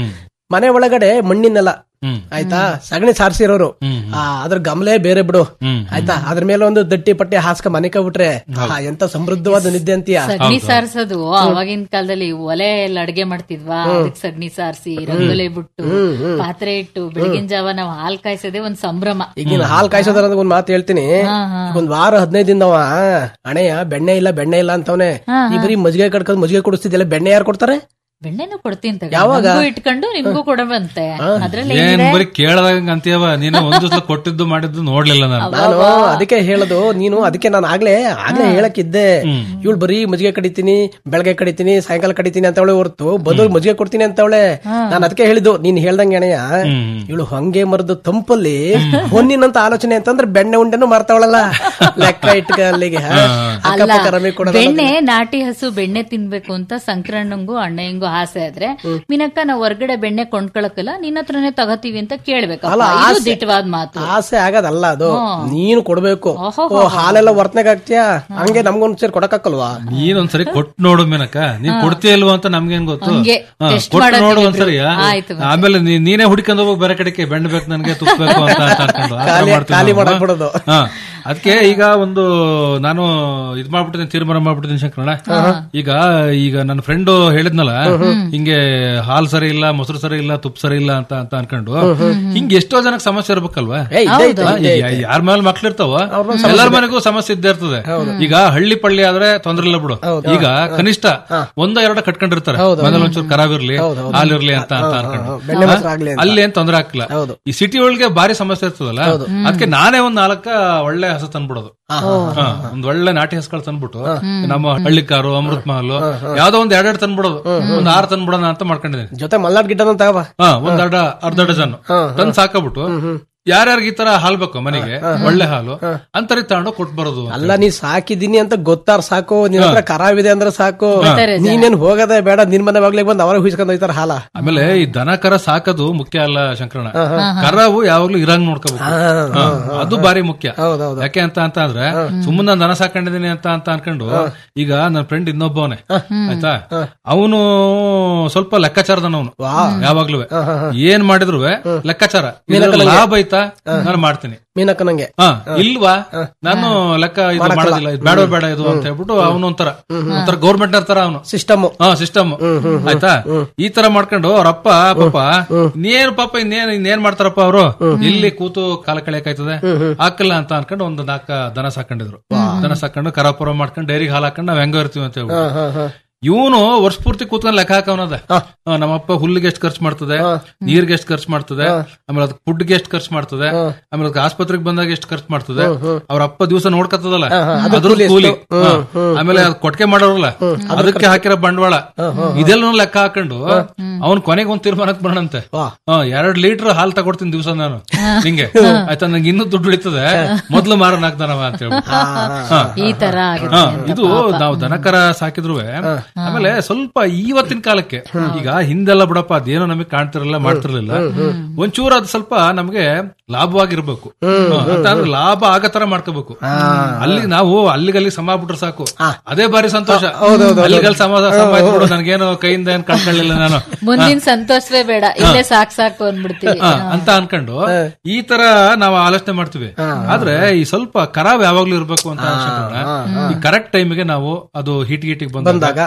ಮನೆ ಒಳಗಡೆ ಮಣ್ಣಿನೆಲ್ಲ ಆಯ್ತಾ ಸಗಣಿ ಸಾರಿಸಿರೋರು ಆ ಅದ್ರ ಗಮಲೆ ಬೇರೆ ಬಿಡು ಆಯ್ತಾ ಅದ್ರ ಮೇಲೆ ಒಂದು ದಟ್ಟಿ ಪಟ್ಟಿ ಹಾಸ್ಕ ಮನೆ ಬಿಟ್ರೆ ಎಂತ ಸಮೃದ್ಧವಾದ ನಿದ್ದೆ ಅಂತೀಯ ಸಗಣಿ ಸಾರ್ಸೋದು ಅವಾಗಿನ ಕಾಲದಲ್ಲಿ ಒಲೆ ಎಲ್ಲ ಅಡ್ಗೆ ಮಾಡ್ತಿದ್ವಾ ಅದಕ್ಕೆ ಸಗಣಿ ಸಾರಿಸಿ ರಂಗೋಲಿ ಬಿಟ್ಟು ಪಾತ್ರೆ ಇಟ್ಟು ಬೆಳಗಿನ ಜಾವ ನಾವು ಹಾಲ್ ಕಾಯಿಸೋದೇ ಒಂದ್ ಸಂಭ್ರಮ ಈಗ ನೀನ್ ಹಾಲ್ ಕಾಯಿಸೋದ್ರ ಅಂತ ಒಂದ್ ಮಾತು ಹೇಳ್ತೀನಿ ಒಂದ್ ವಾರ ಹದಿನೈದು ದಿನವ ಅಣೆಯ ಬೆಣ್ಣೆ ಇಲ್ಲ ಬೆಣ್ಣೆ ಇಲ್ಲ ಅಂತವನೆ ಈ ಬರೀ ಮಜ್ಜಿಗೆ ಕಡ್ಕೊಂಡ್ ಮಜ್ಜಿಗೆ ಕುಡಿಸ್ತಿದ್ಯಲ್ಲ ಬೆಣ್ಣೆ ಯಾರು ಕೊಡ್ತಾರೆ ಬೆಣ್ಣೆನೂ ಕೊಡ್ತೀನಿ ತಗೋ. ಯಾವಾಗ? ನಮ್ಗೂ ಇಟ್ಕೊಂಡು ನಿಮ್ಗೂ ಕೊಡಬಂತೆ ಅದ್ರಲ್ಲಿ ಏನ್ ಏನಿದೆ? ಬರೀ ಕೇಳದಾಗ ಅಂತೀಯವ ನೀನು ಒಂದು ಸಲ ಕೊಟ್ಟಿದ್ದು ಮಾಡಿದ್ದು ನೋಡ್ಲಿಲ್ಲ ನಾನು ನಾನು ಅದಕ್ಕೆ ಹೇಳೋದು ನೀನು ಅದಕ್ಕೆ ನಾನು ಆಗ್ಲೇ ಆಗ್ಲೇ ಹೇಳಕ್ಕಿದ್ದೆ ಇವಳು ಬರೀ ಮಜ್ಜಿಗೆ ಕಡಿತೀನಿ ಬೆಳಗ್ಗೆ ಕಡಿತೀನಿ ಸಾಯಂಕಾಲ ಕಡಿತೀನಿ ಅಂತ ಅವಳೆ ಹೊರತು ಬಂದವ್ರು ಮಜ್ಜಿಗೆ ಕೊಡ್ತೀನಿ ಅಂತ ಅವಳೆ ನಾನು ಅದಕ್ಕೆ ಹೇಳಿದ್ದು ನೀನ್ ಹೇಳ್ದಂಗೆ ಅಣೆಯ ಇವಳು ಹಂಗೆ ಮರದು ತಂಪಲ್ಲಿ ಹೊನ್ನಿನಂತ ಆಲೋಚನೆ ಅಂತಂದ್ರೆ ಬೆಣ್ಣೆ ಉಂಡೆನು ಮಾರ್ತಾವಳಲ್ಲ ಲೆಕ್ಕ ಇಟ್ಕ ಅಲ್ಲಿಗೆ ಹಾ? ಅಲ್ಲ ಅಕ್ಕಪಕ್ಕ ರಮೆ ಕೊಡೋದು ಬೆಣ್ಣೆ ನಾಟಿ ಹಸು ಬೆಣ್ಣೆ ತಿನ್ಬೇಕು ಅಂತ ಸಂಕ್ರಣ್ಣಂಗೂ ಅಣ್ಣಂಗೂ ಆಸೆ ಆದ್ರೆ ಮೀನಕ್ಕ ನಾವ್ ಹೊರ್ಗಡೆ ಬೆಣ್ಣೆ ಕೊಂಡ್ಕೊಳಕಲ್ಲ ನಿನ್ನ ಹತ್ರನೇ ತಗೋತೀವಿ ಅಂತ ಕೇಳ್ಬೇಕು ಅಲ್ಲ ಇದು ಆಸೆ- ದಿಟ್ಟವಾದ ಮಾತು ಆಸೆ ಆಗದಲ್ಲ ಅದು ಹ್ಮ್. ನೀನು ಕೊಡ್ಬೇಕು ಓಹೋಹೋ. ಓ ಹಾಲೆಲ್ಲ ವರ್ತನೆಗೆ ಆಗ್ತೀಯಾ ಹಂಗೆ ನಮ್ಗೊಂದ್ಸರಿ ಕೊಡಕ್ಕಾಗಲ್ವಾ ನೀನ್ ಒಂದ್ಸರಿ ಕೊಟ್ಟು ನೋಡು ಮೇನಕ ನೀನ್ ಕೊಡ್ತೀಯ ಇಲ್ವಾ ಅಂತ ನಮ್ಗೇನ್ ಗೊತ್ತು ಹಂಗೆ ಹಾ, test ಕೊಟ್ಟು ಮಾಡೋಕೆ ನೋಡು ಇಬ್ರು. ಒಂದ್ಸರಿ ಆ? ಆಯ್ತು ಮತ್ತೆ. ಆಮೇಲೆ ನೀ- ನೀನೇ ಹುಡ್ಕೊಂಡ್ ಹೋಗ್ಬೇಕು ಬೇರೆ ಕಡೆಗೆ ಬೆಣ್ಣೆ ಬೇಕು ನನ್ಗೆ ತುಪ್ಪ ಬೇಕು ಅಂತ ಅಂತ ಅನ್ಕೊಂಡು ಆ ಥರ ಖಾಲಿ- ಮಾಡ್ತೀವಿ ಖಾಲಿ ನಾವು. ಮಾಡಕ್ ಬಿಡೋದು. ಹಾ ಅದಕ್ಕೆ ಈಗ ಒಂದು ನಾನು ಇದ್ ಮಾಡ್ಬಿಟ್ಟಿದ್ದೀನಿ ತೀರ್ಮಾನ ಮಾಡ್ಬಿಟ್ಟಿದ್ದೀನಿ ಶಂಕರಣ್ಣ ಈಗ ಈಗ ನನ್ನ ಫ್ರೆಂಡ್ ಹೇಳಿದ್ನಲ್ಲ ಹಿಂಗೆ ಹಾಲ್ ಸರಿ ಇಲ್ಲ ಮೊಸರು ಸರಿ ಇಲ್ಲ ತುಪ್ಪ ಸರಿ ಇಲ್ಲ ಅಂತ ಅಂತ ಅನ್ಕೊಂಡು ಹಿಂಗ್ ಎಷ್ಟೋ ಜನಕ್ಕೆ ಸಮಸ್ಯೆ ಇರ್ಬೇಕಲ್ವಾ ಏ, ಇದೆ, ಇದೆ, ಹಾ, ಇದೆ, ಈಗ ಯಾರ ಮೇಲೆ ಮಕ್ಳು ಇರ್ತಾವ ಎಲ್ಲರ ಮನೆಗೂ ಸಮಸ್ಯೆ ಇದ್ದೇ ಇರ್ತದೆ ಈಗ ಹಳ್ಳಿ ಪಳ್ಳಿ ಆದ್ರೆ ತೊಂದ್ರೆ ಇಲ್ಲ ಬಿಡು ಈಗ ಕನಿಷ್ಠ ಒಂದ ಎರಡ ಕಟ್ಕೊಂಡಿರ್ತಾರೆ ಮನೇಲಿ ಒಂಚೂರು ಖರಾಬ್ ಇರ್ಲಿ ಹಾಲಿರ್ಲಿ ಅಂತ ಅಂತ ಅನ್ಕೊಂಡು ಬೆಣ್ಣೆ ಮೊಸರು ಆಗ್ಲಿ ಅಂತ. ಅಲ್ಲಿ ಏನ್ ತೊಂದ್ರೆ ಆಗ್ತಿಲ್ಲ ಈ ಸಿಟಿ ಒಳಗೆ ಭಾರಿ ಸಮಸ್ಯೆ ಇರ್ತದಲ್ಲ ಅದಕ್ಕೆ ನಾನೇ ಒಂದ್ ನಾಲ್ಕ ಒಳ್ಳೆ ಹಸ ತಂದ್ಬಿಡೋದು ಹಾ, ಒಂದ್ ಒಳ್ಳೆ ನಾಟಿ ಹಸ್ಗಳು ತಂದ್ಬಿಟ್ಟು ನಮ್ಮ ಹಳ್ಳಿಕಾರು ಅಮೃತ್ ಮಹಲ್ ಯಾವ್ದೋ ಒಂದ್ ಎರಡೆರಡು ತಂದ್ಬಿಡೋದು ಒಂದ್ ಆರು ತಂದ್ಬಿಡೋಣ ಅಂತ ಮಾಡ್ಕೊಂಡಿದ್ದೀನಿ ಜೊತೆ ಮಲ್ನಾಡ್ ಗಿಡ್ಡನ ತಗೋ ಹಾ ಒಂದ್ ಅರ್ಧ ಅರ್ಧ ಡಜನ್ ತಂದ್ ಸಾಕಬಿಟ್ಟು ಯಾರ್ಯಾರಿಗೆ ಈ ತರ ಹಾಲ್ ಬೇಕು ಮನೆಗೆ ಒಳ್ಳೆ ಹಾಲು ಅಂತರಿ ತಗೊಂಡು ಕೊಟ್ಟು ಬರೋದು ಅಂತ. ಅಲ್ಲ ನೀ ಸಾಕಿದೀನಿ ಅಂತ ಗೊತ್ತಾರ ಸಾಕು ನಿನ್ ಹತ್ರ ಖರಾಬಿದೆ ಅಂದ್ರೆ ಸಾಕು ಬರ್ತಾರೆ ಜನ. ನೀನೇನ್ ಹೋಗದೆ ಬೇಡ ನಿನ್ ಮನೆ ಬಾಗ್ಲಿಗೆ ಬಂದು ಅವರೇ ಹುಯ್ಸ್ಕೊಂಡ್ ಹೋಯ್ತಾರ ಹಾಲ ಆಮೇಲೆ ಈ ದನ ಕರ ಸಾಕೋದು ಮುಖ್ಯ ಅಲ್ಲ ಶಂಕರಣ ಕರವು ಯಾವಾಗ್ಲೂ ಇರಂಗ್ ನೋಡ್ಕೋಬೇಕು ಹಾ, ಅದು ಬಾರಿ ಮುಖ್ಯ ಯಾಕೆ ಅಂತ ಅಂತ ಅಂದ್ರೆ ಸುಮ್ಮನೆ ನಾನು ದನ ಸಾಕೊಂಡಿದೀನಿ ಅಂತ ಅಂತ ಅನ್ಕೊಂಡು ಈಗ ನನ್ನ ಫ್ರೆಂಡ್ ಇನ್ನೊಬ್ಬವನೆ ಆಯ್ತಾ ಅವನು ಸ್ವಲ್ಪ ಲೆಕ್ಕಾಚಾರದನವನು ಯಾವಾಗ್ಲೂ ಏನ್ ಮಾಡಿದ್ರು ಲೆಕ್ಕಾಚಾರ ಇದ್ರಲ್ಲಿ ಲಾಭ ಐತಾ ನಾನು ಮಾಡ್ತೀನಿ ಮೀನಕ್ಕನಂಗೆ ಹಾ ಇಲ್ವಾ ನಾನು ಲೆಕ್ಕ ಇದು ಮಾಡೋದಿಲ್ಲ ಇದು ಬೇಡ ಬೇಡ ಇದು ಅಂತ ಹೇಳ್ಬಿಟ್ಟು ಅವನು ಒಂಥರ ಒಂಥರ ಗೌರ್ಮೆಂಟ್ ತರ ಅವನು ಸಿಸ್ಟಮ್ ಹಾ ಸಿಸ್ಟಮ್ ಆಯ್ತಾ ಈ ತರ ಮಾಡ್ಕೊಂಡು ಅವ್ರಪ್ಪ ಪಾಪ ಇನ್ನೇನು ಪಾಪ ಇನ್ನೇನ್ ಇನ್ನೇನ್ ಮಾಡ್ತಾರಪ್ಪ ಅವರು ಇಲ್ಲಿ ಕೂತು ಕಾಲ ಕಳೆಯಕಾಯ್ತದೆ ಹಾಕಲ್ಲ ಅಂತ ಅನ್ಕೊಂಡು ಒಂದು ನಾಲ್ಕ ದನ ಸಾಕೊಂಡಿದ್ರು ದನ ಸಾಕೊಂಡು ಕರಾಪುರ ಮಾಡ್ಕೊಂಡು ಡೈರಿಗೆ ಹಾಲು ಹಾಕೊಂಡು ನಾವ್ ಹೆಂಗೋ ಇರ್ತೀವಿ ಅಂತ ಹೇಳ್ಬಿಟ್ಟು ಇವನು ವರ್ಷ ಪೂರ್ತಿ ಕೂತ್ಕೊಂಡು ಲೆಕ್ಕ ಹಾಕವನದ ನಮ್ಮಪ್ಪ ಹುಲ್ಲಿಗೆ ಎಷ್ಟು ಖರ್ಚು ಮಾಡ್ತದೆ ನೀರ್ಗೆ ಎಷ್ಟು ಖರ್ಚು ಮಾಡ್ತದೆ ಆಮೇಲೆ ಅದಕ್ಕೆ ಫುಡ್ಗೆ ಎಷ್ಟು ಖರ್ಚು ಮಾಡ್ತದೆ ಆಮೇಲೆ ಅದಕ್ಕೆ ಆಸ್ಪತ್ರೆಗೆ ಬಂದಾಗ ಎಷ್ಟು ಖರ್ಚು ಮಾಡ್ತದೆ ಅವ್ರ ಅಪ್ಪ ದಿವಸ ನೋಡ್ಕತ್ತದಲ್ಲ ಅದ್ರ ಕೂಲಿ ಹಾ. ಆಮೇಲೆ ಅದ್ ಕೊಟ್ಟಿಗೆ ಮಾಡೋರಲ್ಲ ಅದಕ್ಕೆ ಹಾಕಿರೋ ಬಂಡವಾಳ ಇದೆಲ್ಲ ಲೆಕ್ಕ ಹಾಕೊಂಡು ಅವ್ನ್ ಕೊನೆಗೆ ಒಂದ್ ತೀರ್ಮಾನಕ್ಕೆ ಬರೋಣಂತೆ ಎರಡ್ ಲೀಟರ್ ಹಾಲ್ ತಗೊಡ್ತೀನಿ ದಿವಸ ನಾನು ಹಿಂಗೆ ಆಯ್ತಾ ನಂಗೆ ಇನ್ನೂ ದುಡ್ಡು ಉಳಿತದೆ ಮೊದ್ಲು ಮಾರನ್ ಹಾಕ್ತಾನವ ಅಂತ ಹೇಳ್ಬಿಟ್ಟು ಹಾ. ಈ ತರ ಆಗುತ್ತೆ ಹಾ, ಅಂತ ಇದು ನಾವು ದನಕರ ಸಾಕಿದ್ರು ಆಮೇಲೆ ಸ್ವಲ್ಪ ಇವತ್ತಿನ ಕಾಲಕ್ಕೆ ಈಗ ಹಿಂದೆಲ್ಲ ಬಿಡಪ್ಪ ಅದೇನೋ ನಮಗೆ ಕಾಣ್ತಿರಲಿಲ್ಲ ಮಾಡ್ತಿರ್ಲಿಲ್ಲ ಒಂಚೂರು ಅದು ಸ್ವಲ್ಪ ನಮ್ಗೆ ಲಾಭವಾಗಿರ್ಬೇಕು ಹಾ, ಅಂತ ಅಂದ್ರೆ ಲಾಭ ಆಗೋ ತರ ಮಾಡ್ಕೋಬೇಕು ಅಲ್ಲಿ ನಾವು ಅಲ್ಲಿಗಲ್ಲಿ ಸಮ ಬಿಟ್ರೆ ಸಾಕು ಅದೇ ಬಾರಿ ಸಂತೋಷ ಅಲ್ಲಿಗಲ್ಲಿ ಸಮ ಸಮ ಆಯ್ತು ನನಗೇನು ಕೈಯಿಂದ ಏನ್ ಕಳ್ಕೊಳ್ಳಿಲ್ಲ ನಾನು ಮುಂದಿನ ಸಂತೋಷವೇ ಬೇಡ ಇಲ್ಲೇ ಸಾಕ್ ಸಾಕು ಅಂದ್ಬಿಡ್ತೀವಿ ಹಾ, ಅಂತ ಅನ್ಕೊಂಡು ಈ ತರ ನಾವು ಆಲೋಚನೆ ಮಾಡ್ತೀವಿ ಆದ್ರೆ ಈ ಸ್ವಲ್ಪ ಖರಾಬ್ ಯಾವಾಗ್ಲೂ ಇರ್ಬೇಕು ಅಂತ ಅನ್ಸ್ಕೊಂಡ್ರೆ ಈ ಕರೆಕ್ಟ್ ಟೈಮಿಗೆ ನಾವು ಅದು ಹೀಟ್ ಗೀಟಿಗೆ ಬಂದಾಗ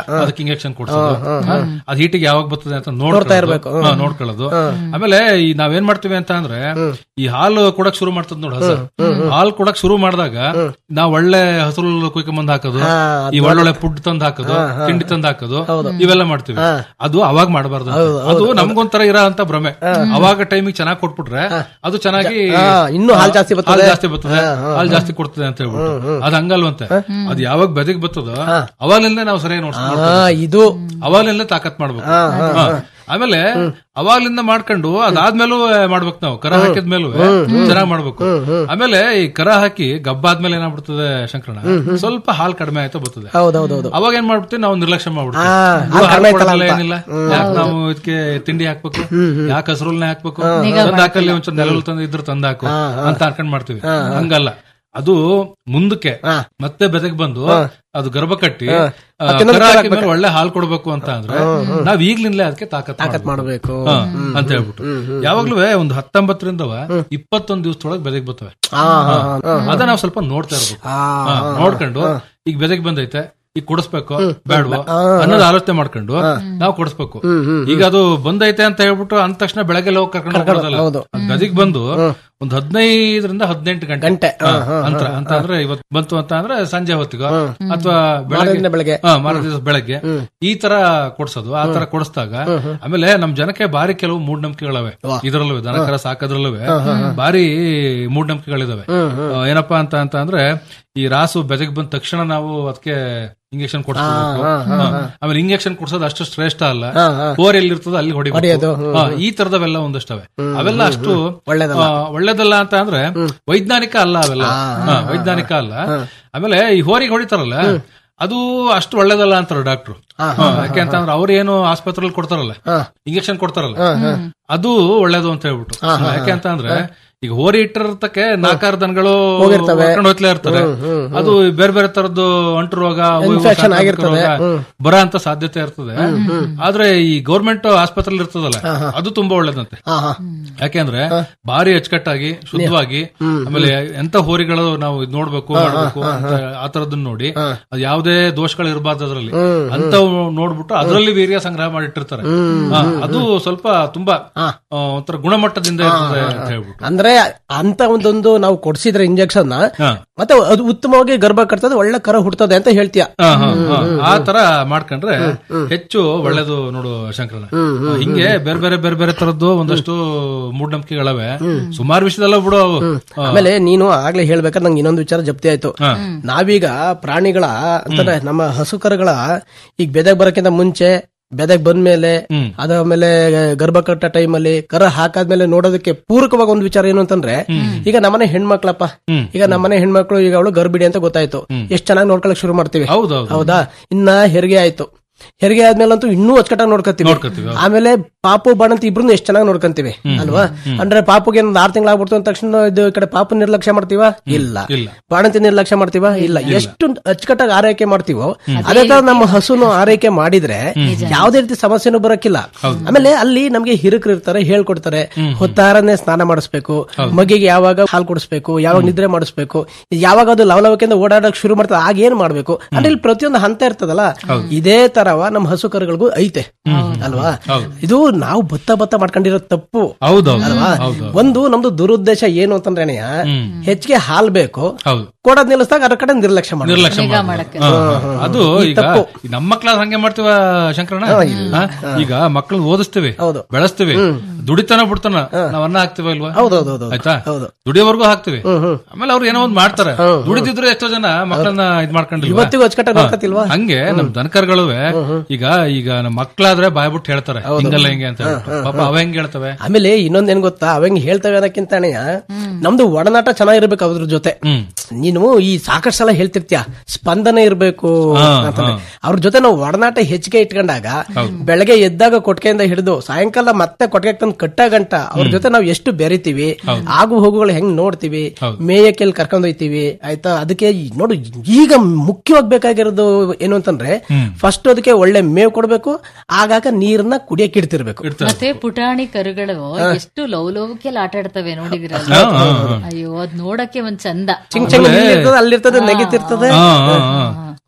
ಅದಕ್ಕೆ ಇಂಜೆಕ್ಷನ್ ಕೊಡ್ಸೋದು ಅದ್ ಹೀಟಿಗೆ ಯಾವಾಗ ಬರ್ತದೆ ಅಂತ ನೋಡ್ತಾ ನೋಡ್ತಾ ಇರ್ಬೇಕು. ಇರ್ಬೇಕು ನೋಡ್ಕೊಳ್ಳೋದು ಆಮೇಲೆ ಈ ನಾವೇನ್ ಮಾಡ್ತೀವಿ ಅಂತ ಅಂದ್ರೆ ಈ ಹಾಲು ಕೊಡಕ್ ಶುರು ಮಾಡ್ತದ ನೋಡ ಹಸ ಹಾಲು ಕೊಡಕ್ ಶುರು ಮಾಡಿದಾಗ ನಾವ್ ಒಳ್ಳೆ ಹಸುರು ಕುಯ್ಕೊಂಬಂದ್ ಹಾಕೋದು ಹಾ, ಈ ಒಳ್ಳೊಳ್ಳೆ ಫುಡ್ ತಂದ್ ಹಾಕೋದು ತಿಂಡಿ ತಂದ್ ಹಾಕೋದು ಇವೆಲ್ಲ ಮಾಡ್ತೀವಿ ಅದು ಅವಾಗ ಮಾಡಬಾರ್ದು ಅದು ನಮ್ಗೊಂಥರ ಇರೋ ಅಂತ ಭ್ರಮೆ ಅವಾಗ ಟೈಮಿಗೆ ಚೆನ್ನಾಗಿ ಕೊಟ್ಬಿಟ್ರೆ ಅದು ಚೆನ್ನಾಗಿ ಹಾ, ಇನ್ನೂ ಹಾಲ್ ಜಾಸ್ತಿ ಬರ್ತದೆ. ಹಾಲ್ ಜಾಸ್ತಿ ಬರ್ತದೆ ಹಾಲ್ ಜಾಸ್ತಿ ಕೊಡ್ತದೆ ಅಂತ ಹೇಳ್ಬಿಟ್ಟು ಅದ್ ಹಂಗಲ್ವಂತೆ ಅದು ಯಾವಾಗ ಬೆದಗ್ ಬರ್ತದೋ ಅವಾಗಲಿಂದ ನಾವು ಸರಿಯಾಗಿ ನೋಡ್ಸ್ಕೊಂಡು ಹಾ, ಇದು ಅವಾಗಲಿಂದ ತಾಕತ್ ಮಾಡ್ಬೇಕು ಹಾ. ಆಮೇಲೆ ಅವಾಗ್ಲಿಂದ ಮಾಡ್ಕೊಂಡು ಅದಾದ್ಮೇಲೂ ಮಾಡ್ಬೇಕು ನಾವು ಕರ ಹಾಕಿದ್ಮೇಲೂ ಚೆನ್ನಾಗ್ ಮಾಡ್ಬೇಕು ಆಮೇಲೆ ಈ ಕರ ಹಾಕಿ ಗಬ್ಬ ಆದ್ಮೇಲೆ ಏನಾಗ್ಬಿಡ್ತದೆ ಶಂಕರಣ ಸ್ವಲ್ಪ ಹಾಲ್ ಕಡಿಮೆ ಆಯ್ತಾ ಬರ್ತದೆ ಹೌದೌದೌದು ಅವಾಗ ಏನ್ ಮಾಡ್ಬಿಡ್ತೀವಿ ನಾವು ನಿರ್ಲಕ್ಷ್ಯ ಮಾಡ್ಬಿಡ್ತೀವಿ ಹಾ, ಇದು ಹಾಲ್ ಹಾಲ್ ಕಡಿಮೆ ಆಯ್ತಲ್ಲ ಕೊಡೋದಿಲ್ಲ ಅಂತ. ಏನಿಲ್ಲ ಯಾಕೆ ನಾವು ಇದಕ್ಕೆ ತಿಂಡಿ ಹಾಕ್ಬೇಕು ಯಾಕೆ ಹಸ್ರುಲ್ನೇ ಹಾಕ್ಬೇಕು ನಿಗಾ ತಂದ್ ಹಾಕಲ್ಲಿ ಒಂಚೂರು ನೆಲಲ್ ತಂದು ಇದ್ರ ತಂದ್ ಹಾಕು ಅಂತ ಅನ್ಕೊಂಡ್ ಮಾಡ್ತೀವಿ ಹಂಗಲ್ಲ ಅದು ಮುಂದಕ್ಕೆ ಮತ್ತೆ ಬೆದಕ್ ಬಂದು ಅದು ಗರ್ಭ ಕಟ್ಟಿ ಆ, ಮತ್ತೆ ಕರ ಇನ್ನೊಂದು ಹಾಕಿದ್ಮೇಲೆ ಒಳ್ಳೆ ಹಾಲು ಕೊಡ್ಬೇಕು ಅಂತ ಅಂದ್ರೆ ನಾವ್ ಈಗ್ಲಿಂದಲೇ ಅದಕ್ಕೆ ತಾಕತ್ ತಾಕತ್ ಮಾಡ್ಬೇಕು. ಮಾಡ್ಬೇಕು ಹಾ, ಅಂತ ಹೇಳ್ಬಿಟ್ಟು ಯಾವಾಗ್ಲೂ ಒಂದು ಹತ್ತೊಂಬತ್ತರಿಂದವ ಇಪ್ಪತ್ತೊಂದು ದಿವಸದೊಳಗೆ ಬೆದಕ್ ಬರ್ತವೆ ಹಾ, ಹಾ, ಹಾ, ಅದ ನಾವ್ ಸ್ವಲ್ಪ ನೋಡ್ತಾ ಇರ್ಬೇಕು ಹಾ, ಹಾ, ನೋಡ್ಕೊಂಡು ಈಗ ಬೆದಕ್ ಬಂದೈತೆ ಈಗ ಕೊಡಿಸ್ಬೇಕು ಬೇಡವಾ ಅನ್ನೋದು ಆಲೋಚನೆ ಮಾಡ್ಕೊಂಡು ನಾವು ಕೊಡಿಸ್ಬೇಕು ಈಗ ಅದು ಬಂದೈತೆ ಅಂತ ಹೇಳ್ಬಿಟ್ಟು ಅಂದ ತಕ್ಷಣ ಬೆಳಗ್ಗೆ ಹೋಗಿ ಕರ್ಕೊಂಡು ಹೋಗೋದಲ್ಲ ಹೌದು. ಗದಿಗ್ ಬಂದು ಒಂದ್ ಹದಿನೈದರಿಂದ ಹದಿನೆಂಟು ಗಂಟೆ ಗಂಟೆ. ಹಾ, ಹಾ, ಹಾ, ಅಂತರ ಅಂತ ಅಂದ್ರೆ ಇವತ್ತು ಬಂತು ಅಂತ ಅಂದ್ರೆ ಸಂಜೆ ಹೊತ್ತಿಗೋ ಅಥವಾ ಮಾರನೇ ಬೆಳಗ್ಗೆ. ಹಾ, ಮಾರನೇ ದಿವಸ ಬೆಳಗ್ಗೆ ಈ ತರ ಕೊಡ್ಸೋದು ಆ ತರ ಕೊಡಿಸಿದಾಗ ಆಮೇಲೆ ನಮ್ ಜನಕ್ಕೆ ಬಾರಿ ಕೆಲವು ಮೂಢನಂಬಿಕೆಗಳವೆ ಇದರಲ್ಲೂ ದನಕರ ಸಾಕೋದ್ರಲ್ಲೂ ಬಾರಿ ಮೂಢನಂಬಿಕೆಗಳಿದಾವೆ ಆ, ಏನಪ್ಪಾ ಅಂತ ಅಂತ ಅಂದ್ರೆ ಈ ರಾಸು ಬೆದಗ್ ಬಂದ ತಕ್ಷಣ ನಾವು ಅದಕ್ಕೆ ಇಂಜೆಕ್ಷನ್ ಕೊಡ್ಸ್ಬೇಕು ಆಮೇಲೆ ಇಂಜೆಕ್ಷನ್ ಕೊಡ್ಸೋದು ಅಷ್ಟು ಶ್ರೇಷ್ಠ ಅಲ್ಲ ಕೋರ್ ಎಲ್ಲಿರ್ತದೋ ಅಲ್ಲಿ ಹೊಡಿಬೇಕು ಹೊಡಿಯೋದು, ಹ್ಮ್, ಹಾ, ಈ ತರದವೆಲ್ಲ ಒಂದಷ್ಟವೆ ಅವೆಲ್ಲ ಅಷ್ಟು ಒಳ್ಳೇದಲ್ಲ. ಆ, ಒಳ್ಳೇದಲ್ಲ ಅಂತ ಅಂದ್ರೆ ವೈಜ್ಞಾನಿಕ ಅಲ್ಲ ಅವೆಲ್ಲ ಹಾ, ವೈಜ್ಞಾನಿಕ ಅಲ್ಲ ಆಮೇಲೆ ಈ ಹೋರಿಗೆ ಹೊಡಿತಾರಲ್ಲ ಅದು ಅಷ್ಟು ಒಳ್ಳೇದಲ್ಲ ಅಂತಾರೆ ಡಾಕ್ಟ್ರು ಯಾಕೆ ಅಂತಂದ್ರೆ ಅವ್ರು ಏನು ಆಸ್ಪತ್ರೆಯಲ್ಲಿ ಕೊಡ್ತಾರಲ್ಲ ಇಂಜೆಕ್ಷನ್ ಕೊಡ್ತಾರಲ್ಲ ಅದು ಒಳ್ಳೇದು ಅಂತ ಹೇಳ್ಬಿಟ್ಟು ಯಾಕೆ ಅಂತ ಅಂದ್ರೆ ಈಗ ಹೋರಿ ಇಟ್ಟಿರ್ತಕ್ಕೆ ನಾಲ್ಕಾರು ದನಗಳು ಹೋಗಿರ್ತವೆ. ಕರ್ಕೊಂಡು ಹೋಗ್ಲೇ ಇರ್ತಾರೆ ಅದು ಬೇರೆ ಬೇರೆ ತರದ್ದು ಅಂಟು ರೋಗ ಅವು ಇವು Infection ಸಾಂಕ್ರಾಮಿಕ ಆಗಿರ್ತದೆ. ರೋಗ ಹ್ಮ್. ಬರೋ ಅಂತ ಸಾಧ್ಯತೆ ಇರ್ತದೆ ಆದ್ರೆ ಈ ಗೌರ್ಮೆಂಟ್ ಆಸ್ಪತ್ರೆಯಲ್ಲಿ ಇರ್ತದಲ್ಲ ಅದು ತುಂಬಾ ಒಳ್ಳೇದಂತೆ ಹಾ, ಹಾ. ಯಾಕೆಂದ್ರೆ ಭಾರಿ ಅಚ್ಚುಕಟ್ಟಾಗಿ ಶುದ್ಧವಾಗಿ ಆಮೇಲೆ ಎಂತ ಹೋರಿಗಳು ನಾವು ಇದ್ ನೋಡ್ಬೇಕು ಮಾಡ್ಬೇಕು ಅಂತ ಆ ತರದನ್ನ ನೋಡಿ ಅದು ಯಾವುದೇ ದೋಷಗಳು ಇರಬಾರ್ದು ಅದರಲ್ಲಿ ಅಂತ ನೋಡ್ಬಿಟ್ಟು ಅದರಲ್ಲಿ ವೀರ್ಯ ಸಂಗ್ರಹ ಮಾಡಿಟ್ಟಿರ್ತಾರೆ ಹಾ, ಅದು ಸ್ವಲ್ಪ ತುಂಬಾ ಆ, ಒಂಥರ ಗುಣಮಟ್ಟದಿಂದ ಇರ್ತದೆ ಅಂತ ಹೇಳ್ಬಿಟ್ಟು ಅಂದ್ರೆ ಅಂತ ಒಂದೊಂದು ನಾವು ಕೊಡ್ಸಿದ್ರೆ ಇಂಜೆಕ್ಷನ್ ಹಾ. ಮತ್ತೆ ಅದು ಉತ್ತಮವಾಗಿ ಗರ್ಭ ಕಟ್ತದೆ ಒಳ್ಳೆ ಕರ ಹುಡ್ತದೆ ಅಂತ ಹೇಳ್ತೀಯ ಹಾ, ಹಾ, ಹಾ. ಆ ತರ ಮಾಡ್ಕೊಂಡ್ರೆ ಹೆಚ್ಚು ಒಳ್ಳೇದು ನೋಡು ಶಂಕರನ ಹಿಂಗೆ ಬೇರೆ ಬೇರೆ ಬೇರೆ ಬೇರೆ ತರದ್ದು ಒಂದಷ್ಟು ಮೂಢನಂಬಿಕೆಗಳವೆ ಸುಮಾರು ವಿಷಯದಲ್ಲ ಬಿಡು ಅವು ಹಾ. ಆಮೇಲೆ ನೀನು ಆಗ್ಲೇ ಹೇಳ್ಬೇಕಾದ್ರೆ ನಂಗೆ ಇನ್ನೊಂದು ವಿಚಾರ ಜಪ್ತಿ ಆಯ್ತು ಹಾ. ನಾವೀಗ ಪ್ರಾಣಿಗಳ ಅಂತಂದ್ರೆ ನಮ್ಮ ಹಸುಕರುಗಳ ಈಗ ಬೆದಕ್ ಬರಕ್ಕಿಂತ ಮುಂಚೆ ಬೆದಕ್ ಬಂದ್ಮೇಲೆ ಅದಾದ್ಮೇಲೆ ಗರ್ಭ ಕಟ್ಟ ಟೈಮಲ್ಲಿ ಕರ ಹಾಕಾದ್ಮೇಲೆ ನೋಡೋದಕ್ಕೆ ಪೂರಕವಾಗಿ ಒಂದು ವಿಚಾರ ಏನು ಅಂತಂದ್ರೆ ಈಗ ನಮ್ಮನೆ ಹೆಣ್ಮಕ್ಳಪ್ಪ ಈಗ ನಮ್ಮನೆ ಹೆಣ್ಮಕ್ಳು ಈಗ ಅವಳು ಗರ್ಭಿಣಿ ಅಂತ ಗೊತ್ತಾಯ್ತು ಎಷ್ಟ್ ಚೆನ್ನಾಗಿ ನೋಡ್ಕೊಳಕ್ ಶುರು ಮಾಡ್ತೀವಿ ಹೌದೌದು. ಹೌದಾ ಇನ್ನ ಹೆರಿಗೆ ಆಯ್ತು ಹೆರಿಗೆ ಆದ್ಮೇಲಂತೂ ಇನ್ನೂ ಅಚ್ಚುಕಟ್ಟಾಗಿ ನೋಡ್ಕೊತೀವಿ ನೋಡ್ಕೊತೀವಿ, ಹೌದು. ಆಮೇಲೆ ಪಾಪು ಬಾಣಂತ ಇಬ್ರು ಎಷ್ಟ್ ಚೆನ್ನಾಗಿ ನೋಡ್ಕೊಂತೀವಿ ಅಲ್ವಾ ಅಂದ್ರೆ ಪಾಪುಗೆ ಒಂದ್ ಆರ್ ತಿಂಗಳಾಗ್ಬಿಡ್ತು ಅಂದ ತಕ್ಷಣ ಇದು ಈ ಕಡೆ ಪಾಪು ನಿರ್ಲಕ್ಷ್ಯ ಮಾಡ್ತೀವ ಇಲ್ಲ ಇಲ್ಲ. ಬಾಣಂತಿ ನಿರ್ಲಕ್ಷ್ಯ ಮಾಡ್ತೀವ ಇಲ್ಲ ಎಷ್ಟು ಅಚ್ಚುಕಟ್ಟಾಗಿ ಆರೈಕೆ ಮಾಡ್ತೀವೋ ಅದೇ ತರ ನಮ್ಮ ಹಸುನು ಆರೈಕೆ ಮಾಡಿದ್ರೆ ಯಾವ್ದೇ ರೀತಿ ಸಮಸ್ಯೆನೂ ಬರಕ್ಕಿಲ್ಲ ಆಮೇಲೆ ಅಲ್ಲಿ ನಮ್ಗೆ ಹಿರಕರು ಇರ್ತಾರೆ ಹೇಳ್ಕೊಡ್ತಾರೆ ಹೊತ್ತಾರನೆ ಸ್ನಾನ ಮಾಡಿಸ್ಬೇಕು ಮಗಿಗೆ ಯಾವಾಗ ಹಾಲು ಕುಡಿಸ್ಬೇಕು ಯಾವಾಗ ನಿದ್ರೆ ಮಾಡಿಸ್ಬೇಕು ಯಾವಾಗ ಅದು ಲವಲವಿಕೆಯಿಂದ ಓಡಾಡಕ್ ಶುರು ಮಾಡ್ತದೆ ಆಗ ಏನ್ ಮಾಡ್ಬೇಕು ಅಂದ್ರೆ ಇಲ್ಲಿ ಪ್ರತಿಯೊಂದು ಹಂತ ಇರ್ತದಲ್ಲ ಇದೇ ತರವ ನಮ್ಮ ಹಸು ಕರುಗಳಿಗೂ ಐತೆ ಅಲ್ವಾ ಇದು ನಾವು ಬತ್ತ ಬತ್ತ ಮಾಡ್ಕೊಂಡಿರೋ ತಪ್ಪು ಹೌದೌದು ಅಲ್ವಾ ಹೌದು ಒಂದು ನಮ್ದು ದುರುದ್ದೇಶ ಏನು ಅಂತಂದ್ರೆ ಅಣ್ಣಯ್ಯ, ಹೆಚ್ಚಿಗೆ ಹಾಲ್ ಬೇಕು ಹೌದು ಕೊಡೋದ್ ನಿಲ್ಲಿಸಿದಾಗ ಅದ್ರ ಕಡೆ ನಿರ್ಲಕ್ಷ್ಯ ಮಾಡಿ ನಿರ್ಲಕ್ಷ್ಯ ನಿಗಾ ಮಾಡ್ಬೇಕು. ಮಾಡಕ್ಕೆ. ಹಾ, ಹಾ, ಹಾ. ಅದು ಈ ಈಗ ತಪ್ಪು. ಈ ನಮ್ಮ ಮಕ್ಳ ಹಂಗೆ ಮಾಡ್ತೀವ ಶಂಕರಣ್ಣ ಹಾ? ಈಗ ಮಕ್ಕಳನ್ನ ಓದಿಸ್ತೀವಿ ಹೌದು. ಬೆಳೆಸ್ತೀವಿ ದುಡಿತಾನ ಬಿಡ್ತಾನ ನಾವ್ ಅನ್ನ ಹಾಕ್ತಿವ ಇಲ್ವಾ ಹೌದೌದು ಆಯ್ತಾ ಹೌದು. ದುಡಿಯೋವರೆಗೂ ಹಾಕ್ತಿವಿ ಆಮೇಲೆ ಅವ್ರು ಏನೋ ಒಂದ್ ಮಾಡ್ತಾರೆ ದುಡಿದಿದ್ರು ಎಷ್ಟೋ ಜನ ಮಕ್ಕಳನ್ನ ಇದ್ ಮಾಡ್ಕೊಂಡಿಲ್ವಾ ಇವತ್ತಿಗೂ ಅಚ್ಚುಕಟ್ಟಾಗಿ ಹಾ. ನೋಡ್ಕೊತಿಲ್ವಾ? ಹಂಗೆ ನಮ್ ದನಕರ್ಗಳುವೆ ಈಗ ಈಗ ನಮ್ಮ ಮಕ್ಕಳಾದ್ರೆ ಬಾಯ್ಬಿಟ್ಟು ಹೇಳ್ತಾರೆ ಹಿಂಗಲ್ಲ ಹಿಂಗೆ ಅಂತ ಹೇಳ್ಬಿಟ್ಟು. ಪಾಪ ಅವ ಹೆಂಗ್ ಹೇಳ್ತವೆ ಆಮೇಲೆ ಇನ್ನೊಂದ್ ಏನ್ ಗೊತ್ತಾ ಅವಂಗ್ ಹೇಳ್ತವೆ ಅನ್ನಕ್ಕಿಂತ ಅಣ್ಣಯ್ಯ ನಮ್ದು ಒಡನಾಟ ಚೆನ್ನಾಗಿರ್ಬೇಕು ಅದ್ರ ಜೊತೆ ಹ್ಮ್ ನೀನು ಈ ಸಾಕಷ್ಟು ಸಲ ಹೇಳ್ತಿರ್ತೀಯ ಸ್ಪಂದನೆ ಇರ್ಬೇಕು ಹಾ, ಅಂತಂದ್ರೆ ಹಾ. ಅವ್ರ ಜೊತೆ ನಾವು ಒಡನಾಟ ಹೆಚ್ಚಿಗೆ ಇಟ್ಕೊಂಡಾಗ ಬೆಳಗ್ಗೆ ಎದ್ದಾಗ ಕೊಟ್ಟಿಗೆಯಿಂದ ಹಿಡಿದು ಸಾಯಂಕಾಲ ಮತ್ತೆ ಕೊಟ್ಟಿಗೆ ತಂದು ಕಟ್ಟ ಗಂಟ ಅವ್ರ ಜೊತೆ ನಾವು ಎಷ್ಟು ಬೆರಿತೀವಿ ಆಗು ಹೋಗುಗಳು ಹೆಂಗ್ ನೋಡ್ತೀವಿ ಮೇಯಕ್ಕೆ ಎಲ್ಲಿ ಕರ್ಕೊಂಡ್ ಹೋಯ್ತೀವಿ ಆಯ್ತಾ ಅದಕ್ಕೆ ಈ- ನೋಡು ಈಗ ಮುಖ್ಯವಾಗಿ ಬೇಕಾಗಿರೋದು ಏನು ಅಂತಂದ್ರೆ ಫಸ್ಟ್ ಅದಕ್ಕೆ ಒಳ್ಳೆ ಮೇವ್ ಕೊಡ್ಬೇಕು ಆಗಾಗ ನೀರನ್ನ ಕುಡಿಯಕ್ ಇಡ್ತಿರ್ಬೇಕು ಮತ್ತೆ ಪುಟಾಣಿ ಕರುಗಳು ಎಷ್ಟು ಲವಲವಿಕೆಯಲ್ಲಿ ಆಟ ಆಡ್ತವೆ ನೋಡಿದಿರಲ್ಲ ಹಾ, ಹಾ, ಹಾ. ಅಯ್ಯೋ ಅದ್ ನೋಡಕ್ಕೆ ಒಂದ್ ಚಂದ ಚಿಂಗ್ ಚಿಂಗ್ ಇಲ್ಲಿರ್ತದೆ ಅಲ್ಲಿರ್ತದೆ ನೆಗೆತಿರ್ತದೆ ಹಾ, ಹಾ, ಹಾ.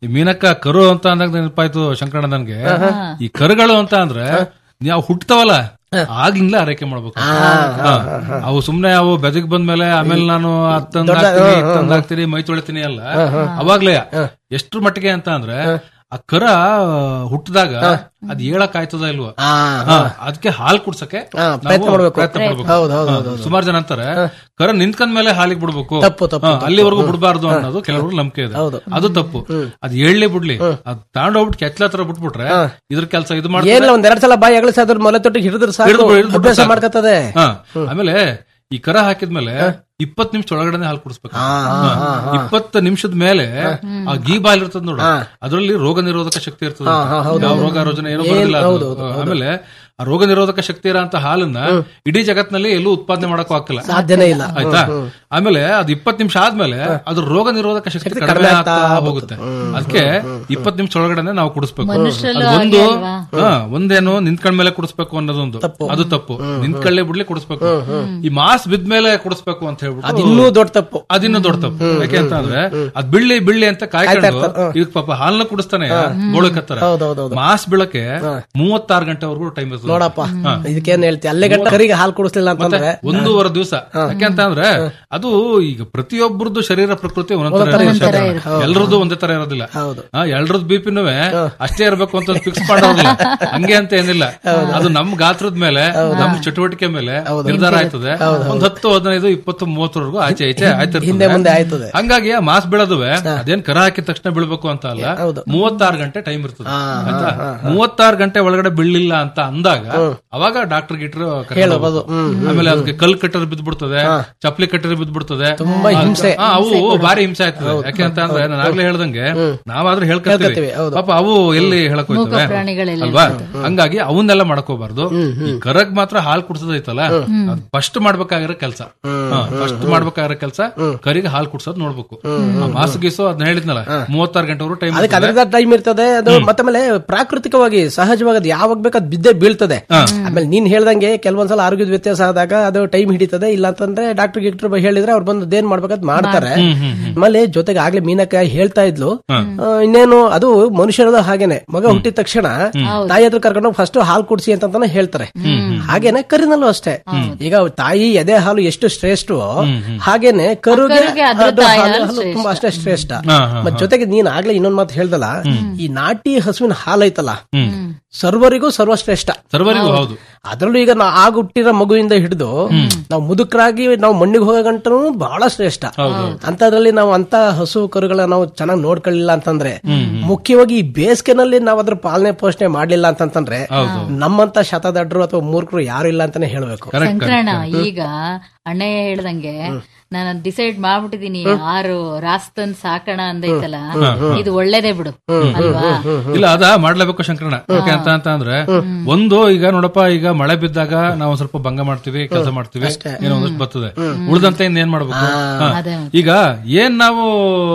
ಈ ಮೀನಕ್ಕ ಕರು ಅಂತ ಅಂದಾಗ ನೆನಪಾಯ್ತು ಶಂಕರಣ್ಣ ನನ್ಗೆ ಈ ಕರುಗಳು ಅಂತ ಅಂದ್ರೆ ನಾವು ಹುಟ್ಟತಾವಲ್ಲ ಆಗ್ಲಿಂದ ಆರೈಕೆ ಮಾಡ್ಬೇಕು ಹಾ. ಅವು ಸುಮ್ನೆ ಅವು ಬೆದಕ್ ಬಂದ್ಮೇಲೆ ಆಮೇಲೆ ನಾನು ಅತ್ತಂದ್ ಹಾಕ್ತೀನಿ ಇತ್ತಂದ್ ಹಾಕ್ತೀನಿ ಮೈ ತೊಳಿತೀನಿ ಅಲ್ಲ ಅವಾಗ್ಲೇ ಎಷ್ಟ್ರ ಮಟ್ಟಿಗೆ ಅಂತ ಅಂದ್ರೆ ಆ ಕರ ಹುಟ್ಟಿದಾಗ ಅದ್ ಹೇಳಕ್ ಆಯ್ತದ ಇಲ್ವಾ ಹಾ, ಅದಕ್ಕೆ ಹಾಲ್ ಕುಡ್ಸಕ್ಕೆ ನಾವು ಪ್ರಯತ್ನ ಮಾಡ್ಬೇಕು. ಪ್ರಯತ್ನ ಪಡ್ಬೇಕು. ಹೌದು, ಹೌದು, ಹಾ, ಹೌದು, ಹೌದು. ಸುಮಾರು ಜನ ಅಂತಾರೆ ಕರ ನಿಂತ್ಕೊಂಡ್ ಮೇಲೆ ಹಾಲಿಗೆ ಬಿಡ್ಬೇಕು ತಪ್ಪು, ತಪ್ಪು, ಹಾ, ತಪ್ಪು. ಅಲ್ಲಿವರೆಗೂ ಬಿಡಬಾರ್ದು ಅನ್ನೋದು ಕೆಲವರು ನಂಬಿಕೆ ಇದೆ ಅದು ತಪ್ಪು ಅದ್ ಹೇಳಲಿ ಬಿಡ್ಲಿ ಅದ್ ತಗೊಂಡೋಗ್ಬಿಟ್ಟು ಕೆಚ್ಚಲ ಹತ್ರ ಬಿಟ್ಬಿಟ್ರೆ ಇದ್ರ ಕೆಲಸ ಇದು ಮಾಡ್ತಾರೆ ಏನಿಲ್ಲ ಒಂದ್ ಎರಡ್ ಸಲ ಬಾಯಿ ಅಗಲಿಸಿ ಅದ್ರ ಮೊಲೆ ತೊಟ್ಟಿಗೆ ಹಿಡಿದ್ರೆ ಸಾಕು ಹಿಡ್ದು- ಹಿಡ್ದು ಅಭ್ಯಾಸ ಸಾಕು. ಮಾಡ್ಕತ್ತದೆ ಹಾ. ಆಮೇಲೆ ಈ ಕರ ಹಾಕಿದ್ಮೇಲೆ ಇಪ್ಪತ್ ನಿಮಿಷ ಒಳಗಡೆ ಹಾಲು ಕುಡಿಸ್ಬೇಕು ಇಪ್ಪತ್ತು ನಿಮಿಷದ ಮೇಲೆ ಆ ಗೀ ಬಾಲ್ ಇರ್ತದ ನೋಡು ಅದರಲ್ಲಿ ರೋಗ ನಿರೋಧಕ ಶಕ್ತಿ ಇರ್ತದೆ ಹಾ, ಹಾ, ಹೌದು, ಯಾವ ಹೌದು. ರೋಗ ರೋಜನೆ ಏನೋ ಏನ್- ಬರೋದಿಲ್ಲ ಅದು. ಹೌದು, ಹೌದು, ಹೌದು. ಆಮೇಲೆ ಆ ರೋಗ ನಿರೋಧಕ ಶಕ್ತಿ ಇರೋಂತ ಹಾಲನ್ನ ಇಡೀ ಜಗತ್ನಲ್ಲಿ ಎಲ್ಲೂ ಉತ್ಪಾದನೆ ಮಾಡಕ್ಕೂ ಆಗ್ತಿಲ್ಲ ಸಾಧ್ಯನೇ ಇಲ್ಲ. ಆಯ್ತಾ ಹ್ಮ್, ಹ್ಮ್. ಆಮೇಲೆ ಅದು ಇಪ್ಪತ್ ನಿಮಿಷ ಆದ್ಮೇಲೆ ಅದ್ರ ರೋಗ ನಿರೋಧಕ ಶಕ್ತಿ ಶಕ್ತಿ ಕಡಿಮೆ ಕಡಿಮೆ ಆಗ್ತಾ ಆಗ್ತಾ ಹೋಗುತ್ತೆ ಅದಕ್ಕೆ ಇಪ್ಪತ್ ನಿಮಿಷ ಒಳಗಡೆ ನಾವು ಕುಡಿಸ್ಬೇಕು ಮನುಷ್ಯರಲ್ಲೂ ಅದು ಒಂದು ಹಾಗೆ ಅಲ್ವಾ? ಹಾ, ಒಂದೇನು ನಿಂತ್ಕೊಂಡ್ ಮೇಲೆ ಕುಡಿಸ್ಬೇಕು ಅನ್ನೋದೊಂದು ಅದು ತಪ್ಪು ನಿಂತ್ಕೊಳ್ಳೆ ಬಿಡ್ಲಿ ಕುಡಿಸ್ಬೇಕು ಈ ಮಾಸ್ ಬಿದ್ಮೇಲೆ ಕುಡಿಸ್ಬೇಕು ಅಂತ ಹೇಳ್ಬಿಟ್ಟು ಅದಿನ್ನೂ ದೊಡ್ಡ ತಪ್ಪು ಅದಿನ್ನೂ ದೊಡ್ಡ ತಪ್ಪು ಯಾಕೆ ಅಂತ ಅಂದ್ರೆ ಅದ್ ಬಿಳ್ಳಿ ಬಿಳ್ಳಿ ಅಂತ ಕಾಯ್ಕೊಂಡು ಇರ್ತಾರೆ, ಹ್ಮ್. ಈಗ ಪಾಪ ಹಾಲ್ನ ಕುಡಿಸ್ತಾನೆ ಗೋಳಕತ್ತಾರೆ ಹೌದೌದೌದು. ಮಾಸ್ ಬೀಳಕ್ಕೆ ಮೂವತ್ತಾರು ಗಂಟೆವರೆಗೂ ಟೈಮ್ ಇರ್ತದೆ ನೋಡಪ್ಪ ಹಾ. ಇದಕ್ಕೇನ್ ಹೇಳ್ತಿ ಅಲ್ಲೇ ಗಂಟ ಕರಿಗೆ ಹಾಲು ಕುಡಿಸ್ಲಿಲ್ಲ ಮತ್ತೆ ಅಂತಂದ್ರೆ ಒಂದೂವರೆ ದಿವಸ ಯಾಕೆ ಅಂತ ಅಂದ್ರೆ ಅದು ಈಗ ಪ್ರತಿಯೊಬ್ಬರದ್ದು ಶರೀರ ಪ್ರಕೃತಿ ಒಂದೊಂದ್ ಒಂದೊಂದ್ ತರ ತರ ಇರುತ್ತೆ. ಇರುತ್ತೆ. ಹೌದು. ಎಲ್ರದ್ದು ಒಂದೇ ತರ ಇರೋದಿಲ್ಲ ಹೌದು. ಎಲ್ರದ್ದು ಬಿಪಿನೂ ಅಷ್ಟೇ ಇರ್ಬೇಕು ಅಂತ ಫಿಕ್ಸ್ ಮಾಡೋದಿಲ್ಲ ಹಂಗೆ ಅಂತ ಏನಿಲ್ಲ ಅದು ನಮ್ ಗಾತ್ರದ ಮೇಲೆ ನಮ್ ಚಟುವಟಿಕೆ ಮೇಲೆ ನಿರ್ಧಾರ ಆಯ್ತದೆ ಒಂದ್ ಹತ್ತು ಹದಿನೈದು ಇಪ್ಪತ್ತು ಮೂವತ್ತರವರೆಗೂ ಆಚೆ ಈಚೆ ಹಿಂದೆ ಮುಂದೆ ಆಯ್ತಿರ್ತದೆ ಆಯ್ತದೆ ಹಂಗಾಗಿ ಆ ಮಾಸ್ ಬೀಳೋದುವೆ ಅದೇನ್ ಕರ ಹಾಕಿದ ತಕ್ಷಣ ಬೀಳ್ಬೇಕು ಅಂತ ಅಲ್ಲ ಮೂವತ್ತಾರು ಗಂಟೆ ಟೈಮ್ ಇರ್ತದೆ ಆಯ್ತಾ ಮೂವತ್ತಾರು ಗಂಟೆ ಒಳಗಡೆ ಬೀಳಿಲ್ಲ ಅಂತ ಅಂದಾಗ ಅವಾಗ ಡಾಕ್ಟರ್ ಗಿಟ್ರು ಹೇಳ್ಬೋದು. ಹ್ಮ್, ಹ್ಮ್, ಆಮೇಲೆ ಅದಕ್ಕೆ ಕಲ್ ಕಟ್ಟರ್ ಬಿದ್ಬಿಡ್ತದೆ ಚಪ್ಪಲಿ ಕಟ್ಟರ್ ಬಿದ್ಬಿಡ್ತದೆ ತುಂಬಾ ಹಿಂಸೆ. ಆ, ಅವು ಭಾರಿ ಹಿಂಸೆ ಆಗ್ತದೆ ಯಾಕೆ ಅಂತ ಅಂದ್ರೆ ನಾನು ಆಗ್ಲೇ ಹೇಳ್ದಂಗೆ ನಾವಾದ್ರೂ ಹೇಳ್ಕೊತೀವಿ ಹೇಳ್ಕೊತೀವಿ, ಹೌದು. ಪಾಪ ಅವು ಎಲ್ಲಿ ಹೇಳಕ್ ಹೋಯ್ತವೆ ಪ್ರಾಣಿಗಳೆಲ್ಲ ಅಲ್ವಾ ಹಂಗಾಗಿ ಅವನ್ನೆಲ್ಲ ಮಾಡ್ಕೋಬಾರ್ದು ಈ ಕರಗ್ ಮಾತ್ರ ಹಾಲ್ ಕುಡ್ಸೋದೈತಲ್ಲ ಅದು ಫಸ್ಟ್ ಮಾಡ್ಬೇಕಾಗಿರೋ ಕೆಲಸ ಫಸ್ಟ್ ಮಾಡ್ಬೇಕಾಗಿರೋ ಕೆಲಸ ಕರಿಗೆ ಹಾಲ್ ಕುಡ್ಸೋದ್ ನೋಡ್ಬೇಕು ಆ ಮಾಸು ಗೀಸು ಅದನ್ನ ಹೇಳಿದ್ನಲ್ಲ ಮೂವತ್ತಾರು ಗಂಟೆವರೆಗೂ ಟೈಮ್ ಅದಕ್ಕೆ ಅದರದ ಟೈಮ್ ಇರ್ತದೆ ಅದು ಮತ್ತೆ ಆಮೇಲೆ ಪ್ರಾಕೃತಿಕವಾಗಿ ಸಹಜವಾಗಿ ಅದು ಯಾವಾಗ ಬೇಕು ಅದು ಬಿದ್ದೇ ಬೀಳ್ತದೆ ಆಮೇಲೆ ನೀನ್ ಹೇಳ್ದಂಗೆ ಕೆಲವೊಂದ್ಸಲ ಆರೋಗ್ಯದ ವ್ಯತ್ಯಾಸ ಆದಾಗ ಅದು ಟೈಮ್ ಹಿಡಿತದೆ ಇಲ್ಲ ಅಂತಂದ್ರೆ ಡಾಕ್ಟರ್ ಗಿಕ್ಟರ್ ಹೇಳಿದ್ರೆ ಅವ್ರು ಬಂದು ಅದೇನ್ ಮಾಡ್ಬೇಕಂತ ಮಾಡ್ತಾರೆ ಆಮೇಲೆ ಜೊತೆಗೆ ಆಗ್ಲೇ ಮೀನಕ್ಕ ಹೇಳ್ತಾ ಇದ್ಲು ಆ, ಇನ್ನೇನು ಅದು ಮನುಷ್ಯರದ ಹಾಗೇನೆ ಮಗ ಹುಟ್ಟಿದ ತಕ್ಷಣ ತಾಯಿ ಹತ್ರ ಕರ್ಕೊಂಡು ಫಸ್ಟ್ ಹಾಲು ಕುಡಿಸಿ ಅಂತಾನೆ ಹೇಳ್ತಾರೆ ಹಾಗೇನೆ ಕರಿನಲ್ಲೂ ಅಷ್ಟೇ ಈಗ ತಾಯಿ ಎದೆ ಹಾಲು ಎಷ್ಟು ಶ್ರೇಷ್ಠವೋ ಹಾಗೇನೆ ಕರುಗೆ ಕರುಗೆ ಅದ್ರ ಅದು ತಾಯಿ ಹಾಲು ಹಾಲು ಹಾಲು ಶ್ರೇಷ್ಠ. ತುಂಬಾ ಅಷ್ಟೇ ಶ್ರೇಷ್ಠ ಹಾ, ಹಾ, ಮತ್ ಜೊತೆಗೆ ನೀನ್ ಆಗ್ಲೇ ಇನ್ನೊಂದ್ ಮಾತು ಹೇಳ್ದಲ್ಲ ಈ ನಾಟಿ ಹಸುವಿನ ಹಾಲು ಐತಲ್ಲ ಸರ್ವರಿಗೂ ಸರ್ವಶ್ರೇಷ್ಠ ಸರ್ವರಿಗೂ ಹೌದು ಅದ್ರಲ್ಲೂ ಈಗ ನಾವು ಆಗ ಹುಟ್ಟಿರೋ ಮಗುವಿಂದ ಹಿಡಿದು ನಾವು ಮುದುಕರಾಗಿ ನಾವು ಮಣ್ಣಿಗೆ ಹೋಗೋ ಗಂಟನು ಬಹಳ ಶ್ರೇಷ್ಠ ಅಂತದ್ರಲ್ಲಿ ನಾವು ಅಂತ ಹಸು ಕರುಗಳ ನಾವು ಚೆನ್ನಾಗಿ ನೋಡ್ಕೊಳ್ಳಿಲ್ಲ ಅಂತಂದ್ರೆ ಮುಖ್ಯವಾಗಿ ಈ ಬೇಸಿಗೆನಲ್ಲಿ ನಾವು ಅದ್ರ ಪಾಲನೆ ಪೋಷಣೆ ಮಾಡ್ಲಿಲ್ಲ ಅಂತಂತಂದ್ರೆ ನಮ್ಮಂತ ಶತದಡ್ರು ಅಥವಾ ಮೂರ್ಖರು ಯಾರು ಇಲ್ಲ ಅಂತಾನೆ ಹೇಳ್ಬೇಕು ಶಂಕರಣ್ಣ ಈಗ ಅಣ್ಣಯ್ಯ ಹೇಳ್ದಂಗೆ ನಾನು ಡಿಸೈಡ್ ಮಾಡ್ಬಿಟ್ಟಿದೀನಿ ಆರು ರಾಸ್ತನ್ ಸಾಕಣ ಅಂದೈತಲ್ಲ ಇದು ಒಳ್ಳೇದೇ ಬಿಡು ಅಲ್ವಾ ಇಲ್ಲ ಅದ ಮಾಡ್ಲೇಬೇಕು ಶಂಕರಣ್ಣ ಯಾಕೆ ಅಂತ ಅಂತ ಅಂದ್ರೆ ಒಂದು ಈಗ ನೋಡಪ್ಪ ಈಗ ಮಳೆ ಬಿದ್ದಾಗ ನಾವು ಒಂದ್ ಸ್ವಲ್ಪ ಭಂಗ ಮಾಡ್ತೀವಿ ಕೆಲಸ ಮಾಡ್ತೀವಿ ಏನೋ ಒಂದಷ್ಟು ಬರ್ತದೆ ಉಳಿದಂತೆ ಇನ್ನೇನ್ ಮಾಡ್ಬೇಕು ಹಾ. ಅದೇ. ಈಗ ಏನ್ ನಾವು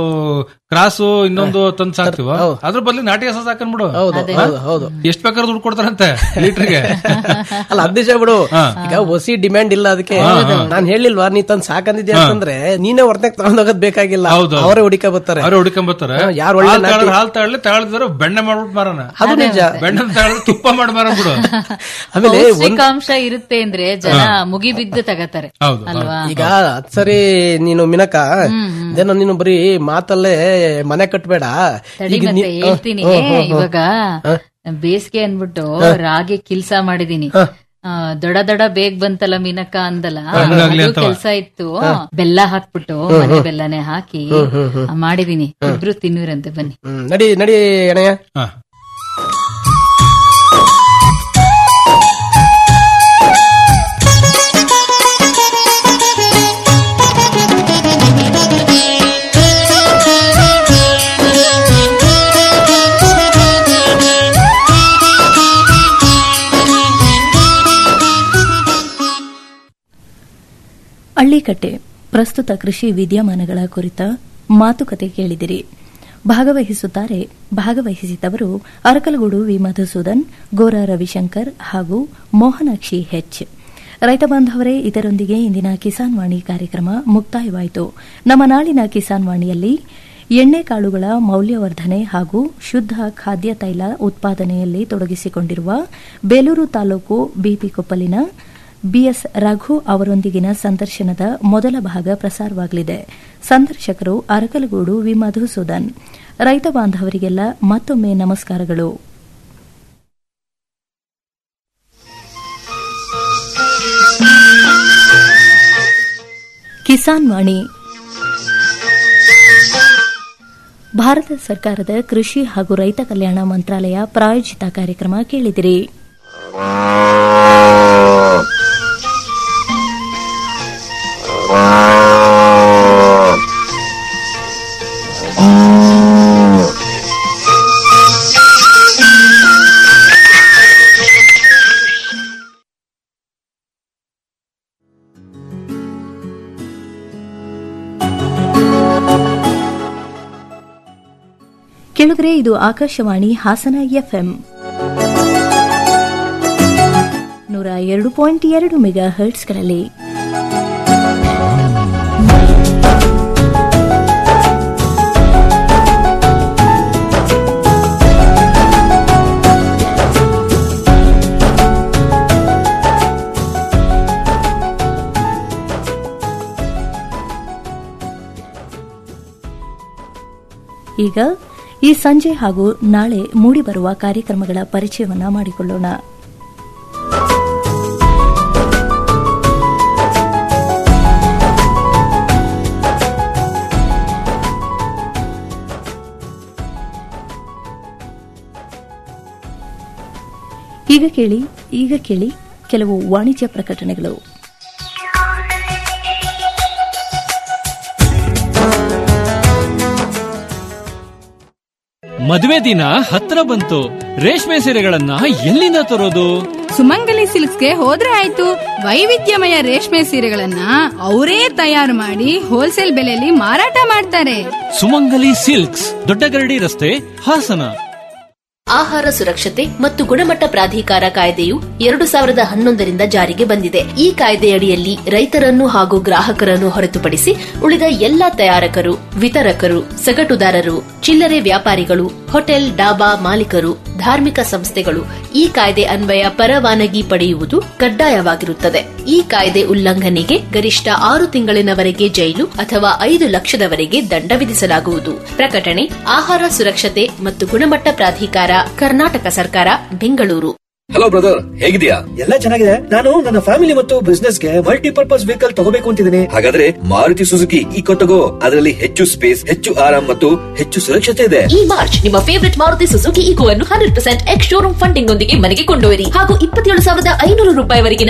ಕ್ರಾಸು ಇನ್ನೊಂದು ತಂದ್ ಸಾಕ್ತಿವ ಅದ್ರ ಬದ್ಲಿ ನಾಟಿ ಹಸ ಸಾಕನ್ಬಿಡು ಹೌದು ಹೌದು ಹೌದು ಎಷ್ಟ್ ಬೇಕಾದ್ರೂ ದುಡ್ಡು ಕೊಡ್ತಾರಂತೆ ಲೀಟರ್ಗೆ ಅಲ್ಲ ಅದ್ ನಿಜ ಬಿಡು ಈಗ ಹೊಸಿ ಡಿಮ್ಯಾಂಡ್ ಇಲ್ಲ ಅದಕ್ಕೆ ನಾನ್ ಹೇಳಿಲ್ವಾ ನೀ ತಂದ್ ಸಾಕಂದಿದ್ಯಾ ಅಂತಂದ್ರೆ ನೀನೇ ಹೊರತಾಗ ತಗೊಂಡೋಗೋದ್ ಬೇಕಾಗಿಲ್ಲ ಹೌದು. ಅವರೇ ಹುಡಿಕ ಬರ್ತಾರೆ ಅವ್ರು ಹುಡ್ಕೊಂಬರ್ತಾರೆ ಹಾ, ಯಾರ್ ಒಳ್ಳೆ ಹಾಲ್ ನಾಟಿ- ತಗೊಳ್ಳೋರು ಹಾಲ್ ತಗೊಳ್ಳಿ ತಗೊಳ್ದಿರೋ ಬೆಣ್ಣೆ ಮಾಡ್ಬಿಟ್ಟು ಮಾರೋಣ ಅದು ನಿಜ ಬೆಣ್ಣೆ ತಗೊಳ್ಳಿ ತುಪ್ಪ ಮಾಡಿ ಮಾರ ಬಿಡು ಆಮೇಲೆ ಒಂದ್- ಪೌಷ್ಟಿಕಾಂಶ ಇರುತ್ತೆ ಅಂದ್ರೆ ಜನ ಮುಗಿಬಿದ್ದು ತಗತಾರೆ ಹೌದು ಅಲ್ವಾ ಈಗ ಅದ್ ಸರಿ ನೀನು ಮಿನಕ ಇದೇನೋ ನೀನು ಬರೀ ಮಾತಲ್ಲೇ ಮನೆ ಕಟ್ಬೇಡ ತಡಿ ಈಗ ಮತ್ತೆ ನೀ- ಹೇಳ್ತೀನಿ ಹ್ಮ್, ಹ್ಮ್, ಹ್ಮ್. ಇವಾಗ ಬೇಸಿಗೆ ಅನ್ಬಿಟ್ಟು ರಾಗಿ ಕಿಲ್ಸ ಮಾಡಿದೀನಿ ಆ, ದೊಡ ದೊಡ ಬೇಗ ಬಂತಲ್ಲ ಮೀನಕ್ಕ ಅಂದಲ್ಲ ಹಂಗಾಗ್ಲಿ ಅದು ಅಂತವ. ಕೆಲ್ಸ ಇತ್ತು ಬೆಲ್ಲ ಹಾಕ್ಬಿಟ್ಟು ಮನೆ ಬೆಲ್ಲನೆ ಹಾಕಿ ಆ, ಮಾಡಿದೀನಿ ಇಬ್ರು ತಿನ್ನುವಿರಂತೆ ಬನ್ನಿ ಹ್ಮ್, ನಡಿ ನಡಿ ಅಣ್ಣಯ್ಯ ಹಾ ಹಳ್ಳಿಕಟ್ಟೆ ಪ್ರಸ್ತುತ ಕೃಷಿ ವಿದ್ಯಮಾನಗಳ ಕುರಿತ ಮಾತುಕತೆ ಕೇಳಿದಿರಿ ಭಾಗವಹಿಸುತ್ತಾರೆ ಭಾಗವಹಿಸಿದವರು ಅರಕಲಗೂಡು ವಿ ಮಧುಸೂದನ್ ಗೋರ ರವಿಶಂಕರ್ ಹಾಗೂ ಮೋಹನಾಕ್ಷಿ ಹೆಚ್ ರೈತ ಬಾಂಧವರೇ ಇದರೊಂದಿಗೆ ಇಂದಿನ ಕಿಸಾನ್ ವಾಣಿ ಕಾರ್ಯಕ್ರಮ ಮುಕ್ತಾಯವಾಯಿತು ನಮ್ಮ ನಾಳಿನ ಕಿಸಾನ್ ವಾಣಿಯಲ್ಲಿ ಎಣ್ಣೆಕಾಳುಗಳ ಮೌಲ್ಯವರ್ಧನೆ ಹಾಗೂ ಶುದ್ಧ ಖಾದ್ಯ ತೈಲ ಉತ್ಪಾದನೆಯಲ್ಲಿ ತೊಡಗಿಸಿಕೊಂಡಿರುವ ಬೇಲೂರು ತಾಲೂಕು ಬಿಪಿಕೊಪ್ಪಲಿನ ಬಿಎಸ್ ರಘು ಅವರೊಂದಿಗಿನ ಸಂದರ್ಶನದ ಮೊದಲ ಭಾಗ ಪ್ರಸಾರವಾಗಲಿದೆ ಸಂದರ್ಶಕರು ಅರಕಲಗೂಡು ವಿ ಮಧುಸೂದನ್ ರೈತ ಬಾಂಧವರಿಗೆಲ್ಲ ಮತ್ತೊಮ್ಮೆ ನಮಸ್ಕಾರಗಳು ಕಿಸಾನ್ ವಾಣಿ ಭಾರತ ಸರ್ಕಾರದ ಕೃಷಿ ಹಾಗೂ ರೈತ ಕಲ್ಯಾಣ ಮಂತ್ರಾಲಯ ಪ್ರಾಯೋಜಿತ ಕಾರ್ಯಕ್ರಮ ಕೇಳಿದಿರಿ ಕೆಳಗರೆ ಇದು ಆಕಾಶವಾಣಿ ಹಾಸನ ಎಫ್ಎಂ ನೂರ ಎರಡು ಪಾಯಿಂಟ್ ಎರಡು ಮೆಗಾ ಹರ್ಟ್ಸ್ಗಳಲ್ಲಿ ಈಗ ಈ ಸಂಜೆ ಹಾಗೂ ನಾಳೆ ಮೂಡಿಬರುವ ಕಾರ್ಯಕ್ರಮಗಳ ಪರಿಚಯವನ್ನ ಮಾಡಿಕೊಳ್ಳೋಣ ಈಗ ಕೇಳಿ ಈಗ ಕೇಳಿ ಕೆಲವು ವಾಣಿಜ್ಯ ಪ್ರಕಟಣೆಗಳು ಮದುವೆ ದಿನ ಹತ್ರ ಬಂತು ರೇಷ್ಮೆ ಸೀರೆಗಳನ್ನ ಎಲ್ಲಿಂದ ತರೋದು ಸುಮಂಗಲಿ ಸಿಲ್ಕ್ಸ್ಗೆ ಹೋದ್ರೆ ಆಯ್ತು ವೈವಿಧ್ಯಮಯ ರೇಷ್ಮೆ ಸೀರೆಗಳನ್ನ ಅವರೇ ತಯಾರು ಮಾಡಿ ಹೋಲ್ಸೇಲ್ ಬೆಲೆಯಲ್ಲಿ ಮಾರಾಟ ಮಾಡ್ತಾರೆ ಸುಮಂಗಲಿ ಸಿಲ್ಕ್ಸ್ ದೊಡ್ಡಗರಡಿ ರಸ್ತೆ ಹಾಸನ ಆಹಾರ ಸುರಕ್ಷತೆ ಮತ್ತು ಗುಣಮಟ್ಟ ಪ್ರಾಧಿಕಾರ ಕಾಯ್ದೆಯು ಎರಡು ಸಾವಿರದ ಹನ್ನೊಂದರಿಂದ ಜಾರಿಗೆ ಬಂದಿದೆ ಈ ಕಾಯ್ದೆಯಡಿಯಲ್ಲಿ ರೈತರನ್ನು ಹಾಗೂ ಗ್ರಾಹಕರನ್ನು ಹೊರತುಪಡಿಸಿ ಉಳಿದ ಎಲ್ಲಾ ತಯಾರಕರು ವಿತರಕರು ಸಗಟುದಾರರು ಚಿಲ್ಲರೆ ವ್ಯಾಪಾರಿಗಳು ಹೋಟೆಲ್ ಡಾಬಾ ಮಾಲೀಕರು ಧಾರ್ಮಿಕ ಸಂಸ್ಥೆಗಳು ಈ ಕಾಯ್ದೆ ಅನ್ವಯ ಪರವಾನಗಿ ಪಡೆಯುವುದು ಕಡ್ಡಾಯವಾಗಿರುತ್ತದೆ ಈ ಕಾಯ್ದೆ ಉಲ್ಲಂಘನೆಗೆ ಗರಿಷ್ಠ ಆರು ತಿಂಗಳಿನವರೆಗೆ ಜೈಲು ಅಥವಾ ಐದು ಲಕ್ಷದವರೆಗೆ ದಂಡ ವಿಧಿಸಲಾಗುವುದು ಪ್ರಕಟಣೆ ಆಹಾರ ಸುರಕ್ಷತೆ ಮತ್ತು ಗುಣಮಟ್ಟ ಪ್ರಾಧಿಕಾರ ಕರ್ನಾಟಕ ಸರ್ಕಾರ ಬೆಂಗಳೂರು ಹಲೋ ಬ್ರದರ್ ಹೇಗಿದ್ಯಾ ಎಲ್ಲ ಚೆನ್ನಾಗಿದೆ ನಾನು ನನ್ನ ಫ್ಯಾಮಿಲಿ ಮತ್ತು ಬಿಸ್ನೆಸ್ ಗೆ ಮಲ್ಟಿಪರ್ಪಸ್ ವೆಹಿಕಲ್ ತಗೋಬೇಕು ಅಂತಿದ್ದೀನಿ ಹಾಗಾದ್ರೆ ಮಾರುತಿ ಸುಜುಕಿ ಈಕೋ ತಗೋ ಅದರಲ್ಲಿ ಹೆಚ್ಚು ಸ್ಪೇಸ್ ಹೆಚ್ಚು ಆರಾಮ್ ಮತ್ತು ಹೆಚ್ಚು ಸುರಕ್ಷತೆ ಇದೆ ಈ ಮಾರ್ಚ್ ನಿಮ್ಮ ಫೇವರಿಟ್ ಮಾರುತಿ ಸುಜುಕಿ ಈಗೋ ಅನ್ನು hundred percent ex showroom funding ನೊಂದಿಗೆ ಮನೆಗೆ ಕೊಂಡೊಯ್ಯಿರಿ ಹಾಗೂ ಇಪ್ಪತ್ತೇಳು ಸಾವಿರದ ಐನೂರು ರೂಪಾಯಿವರೆಗಿನ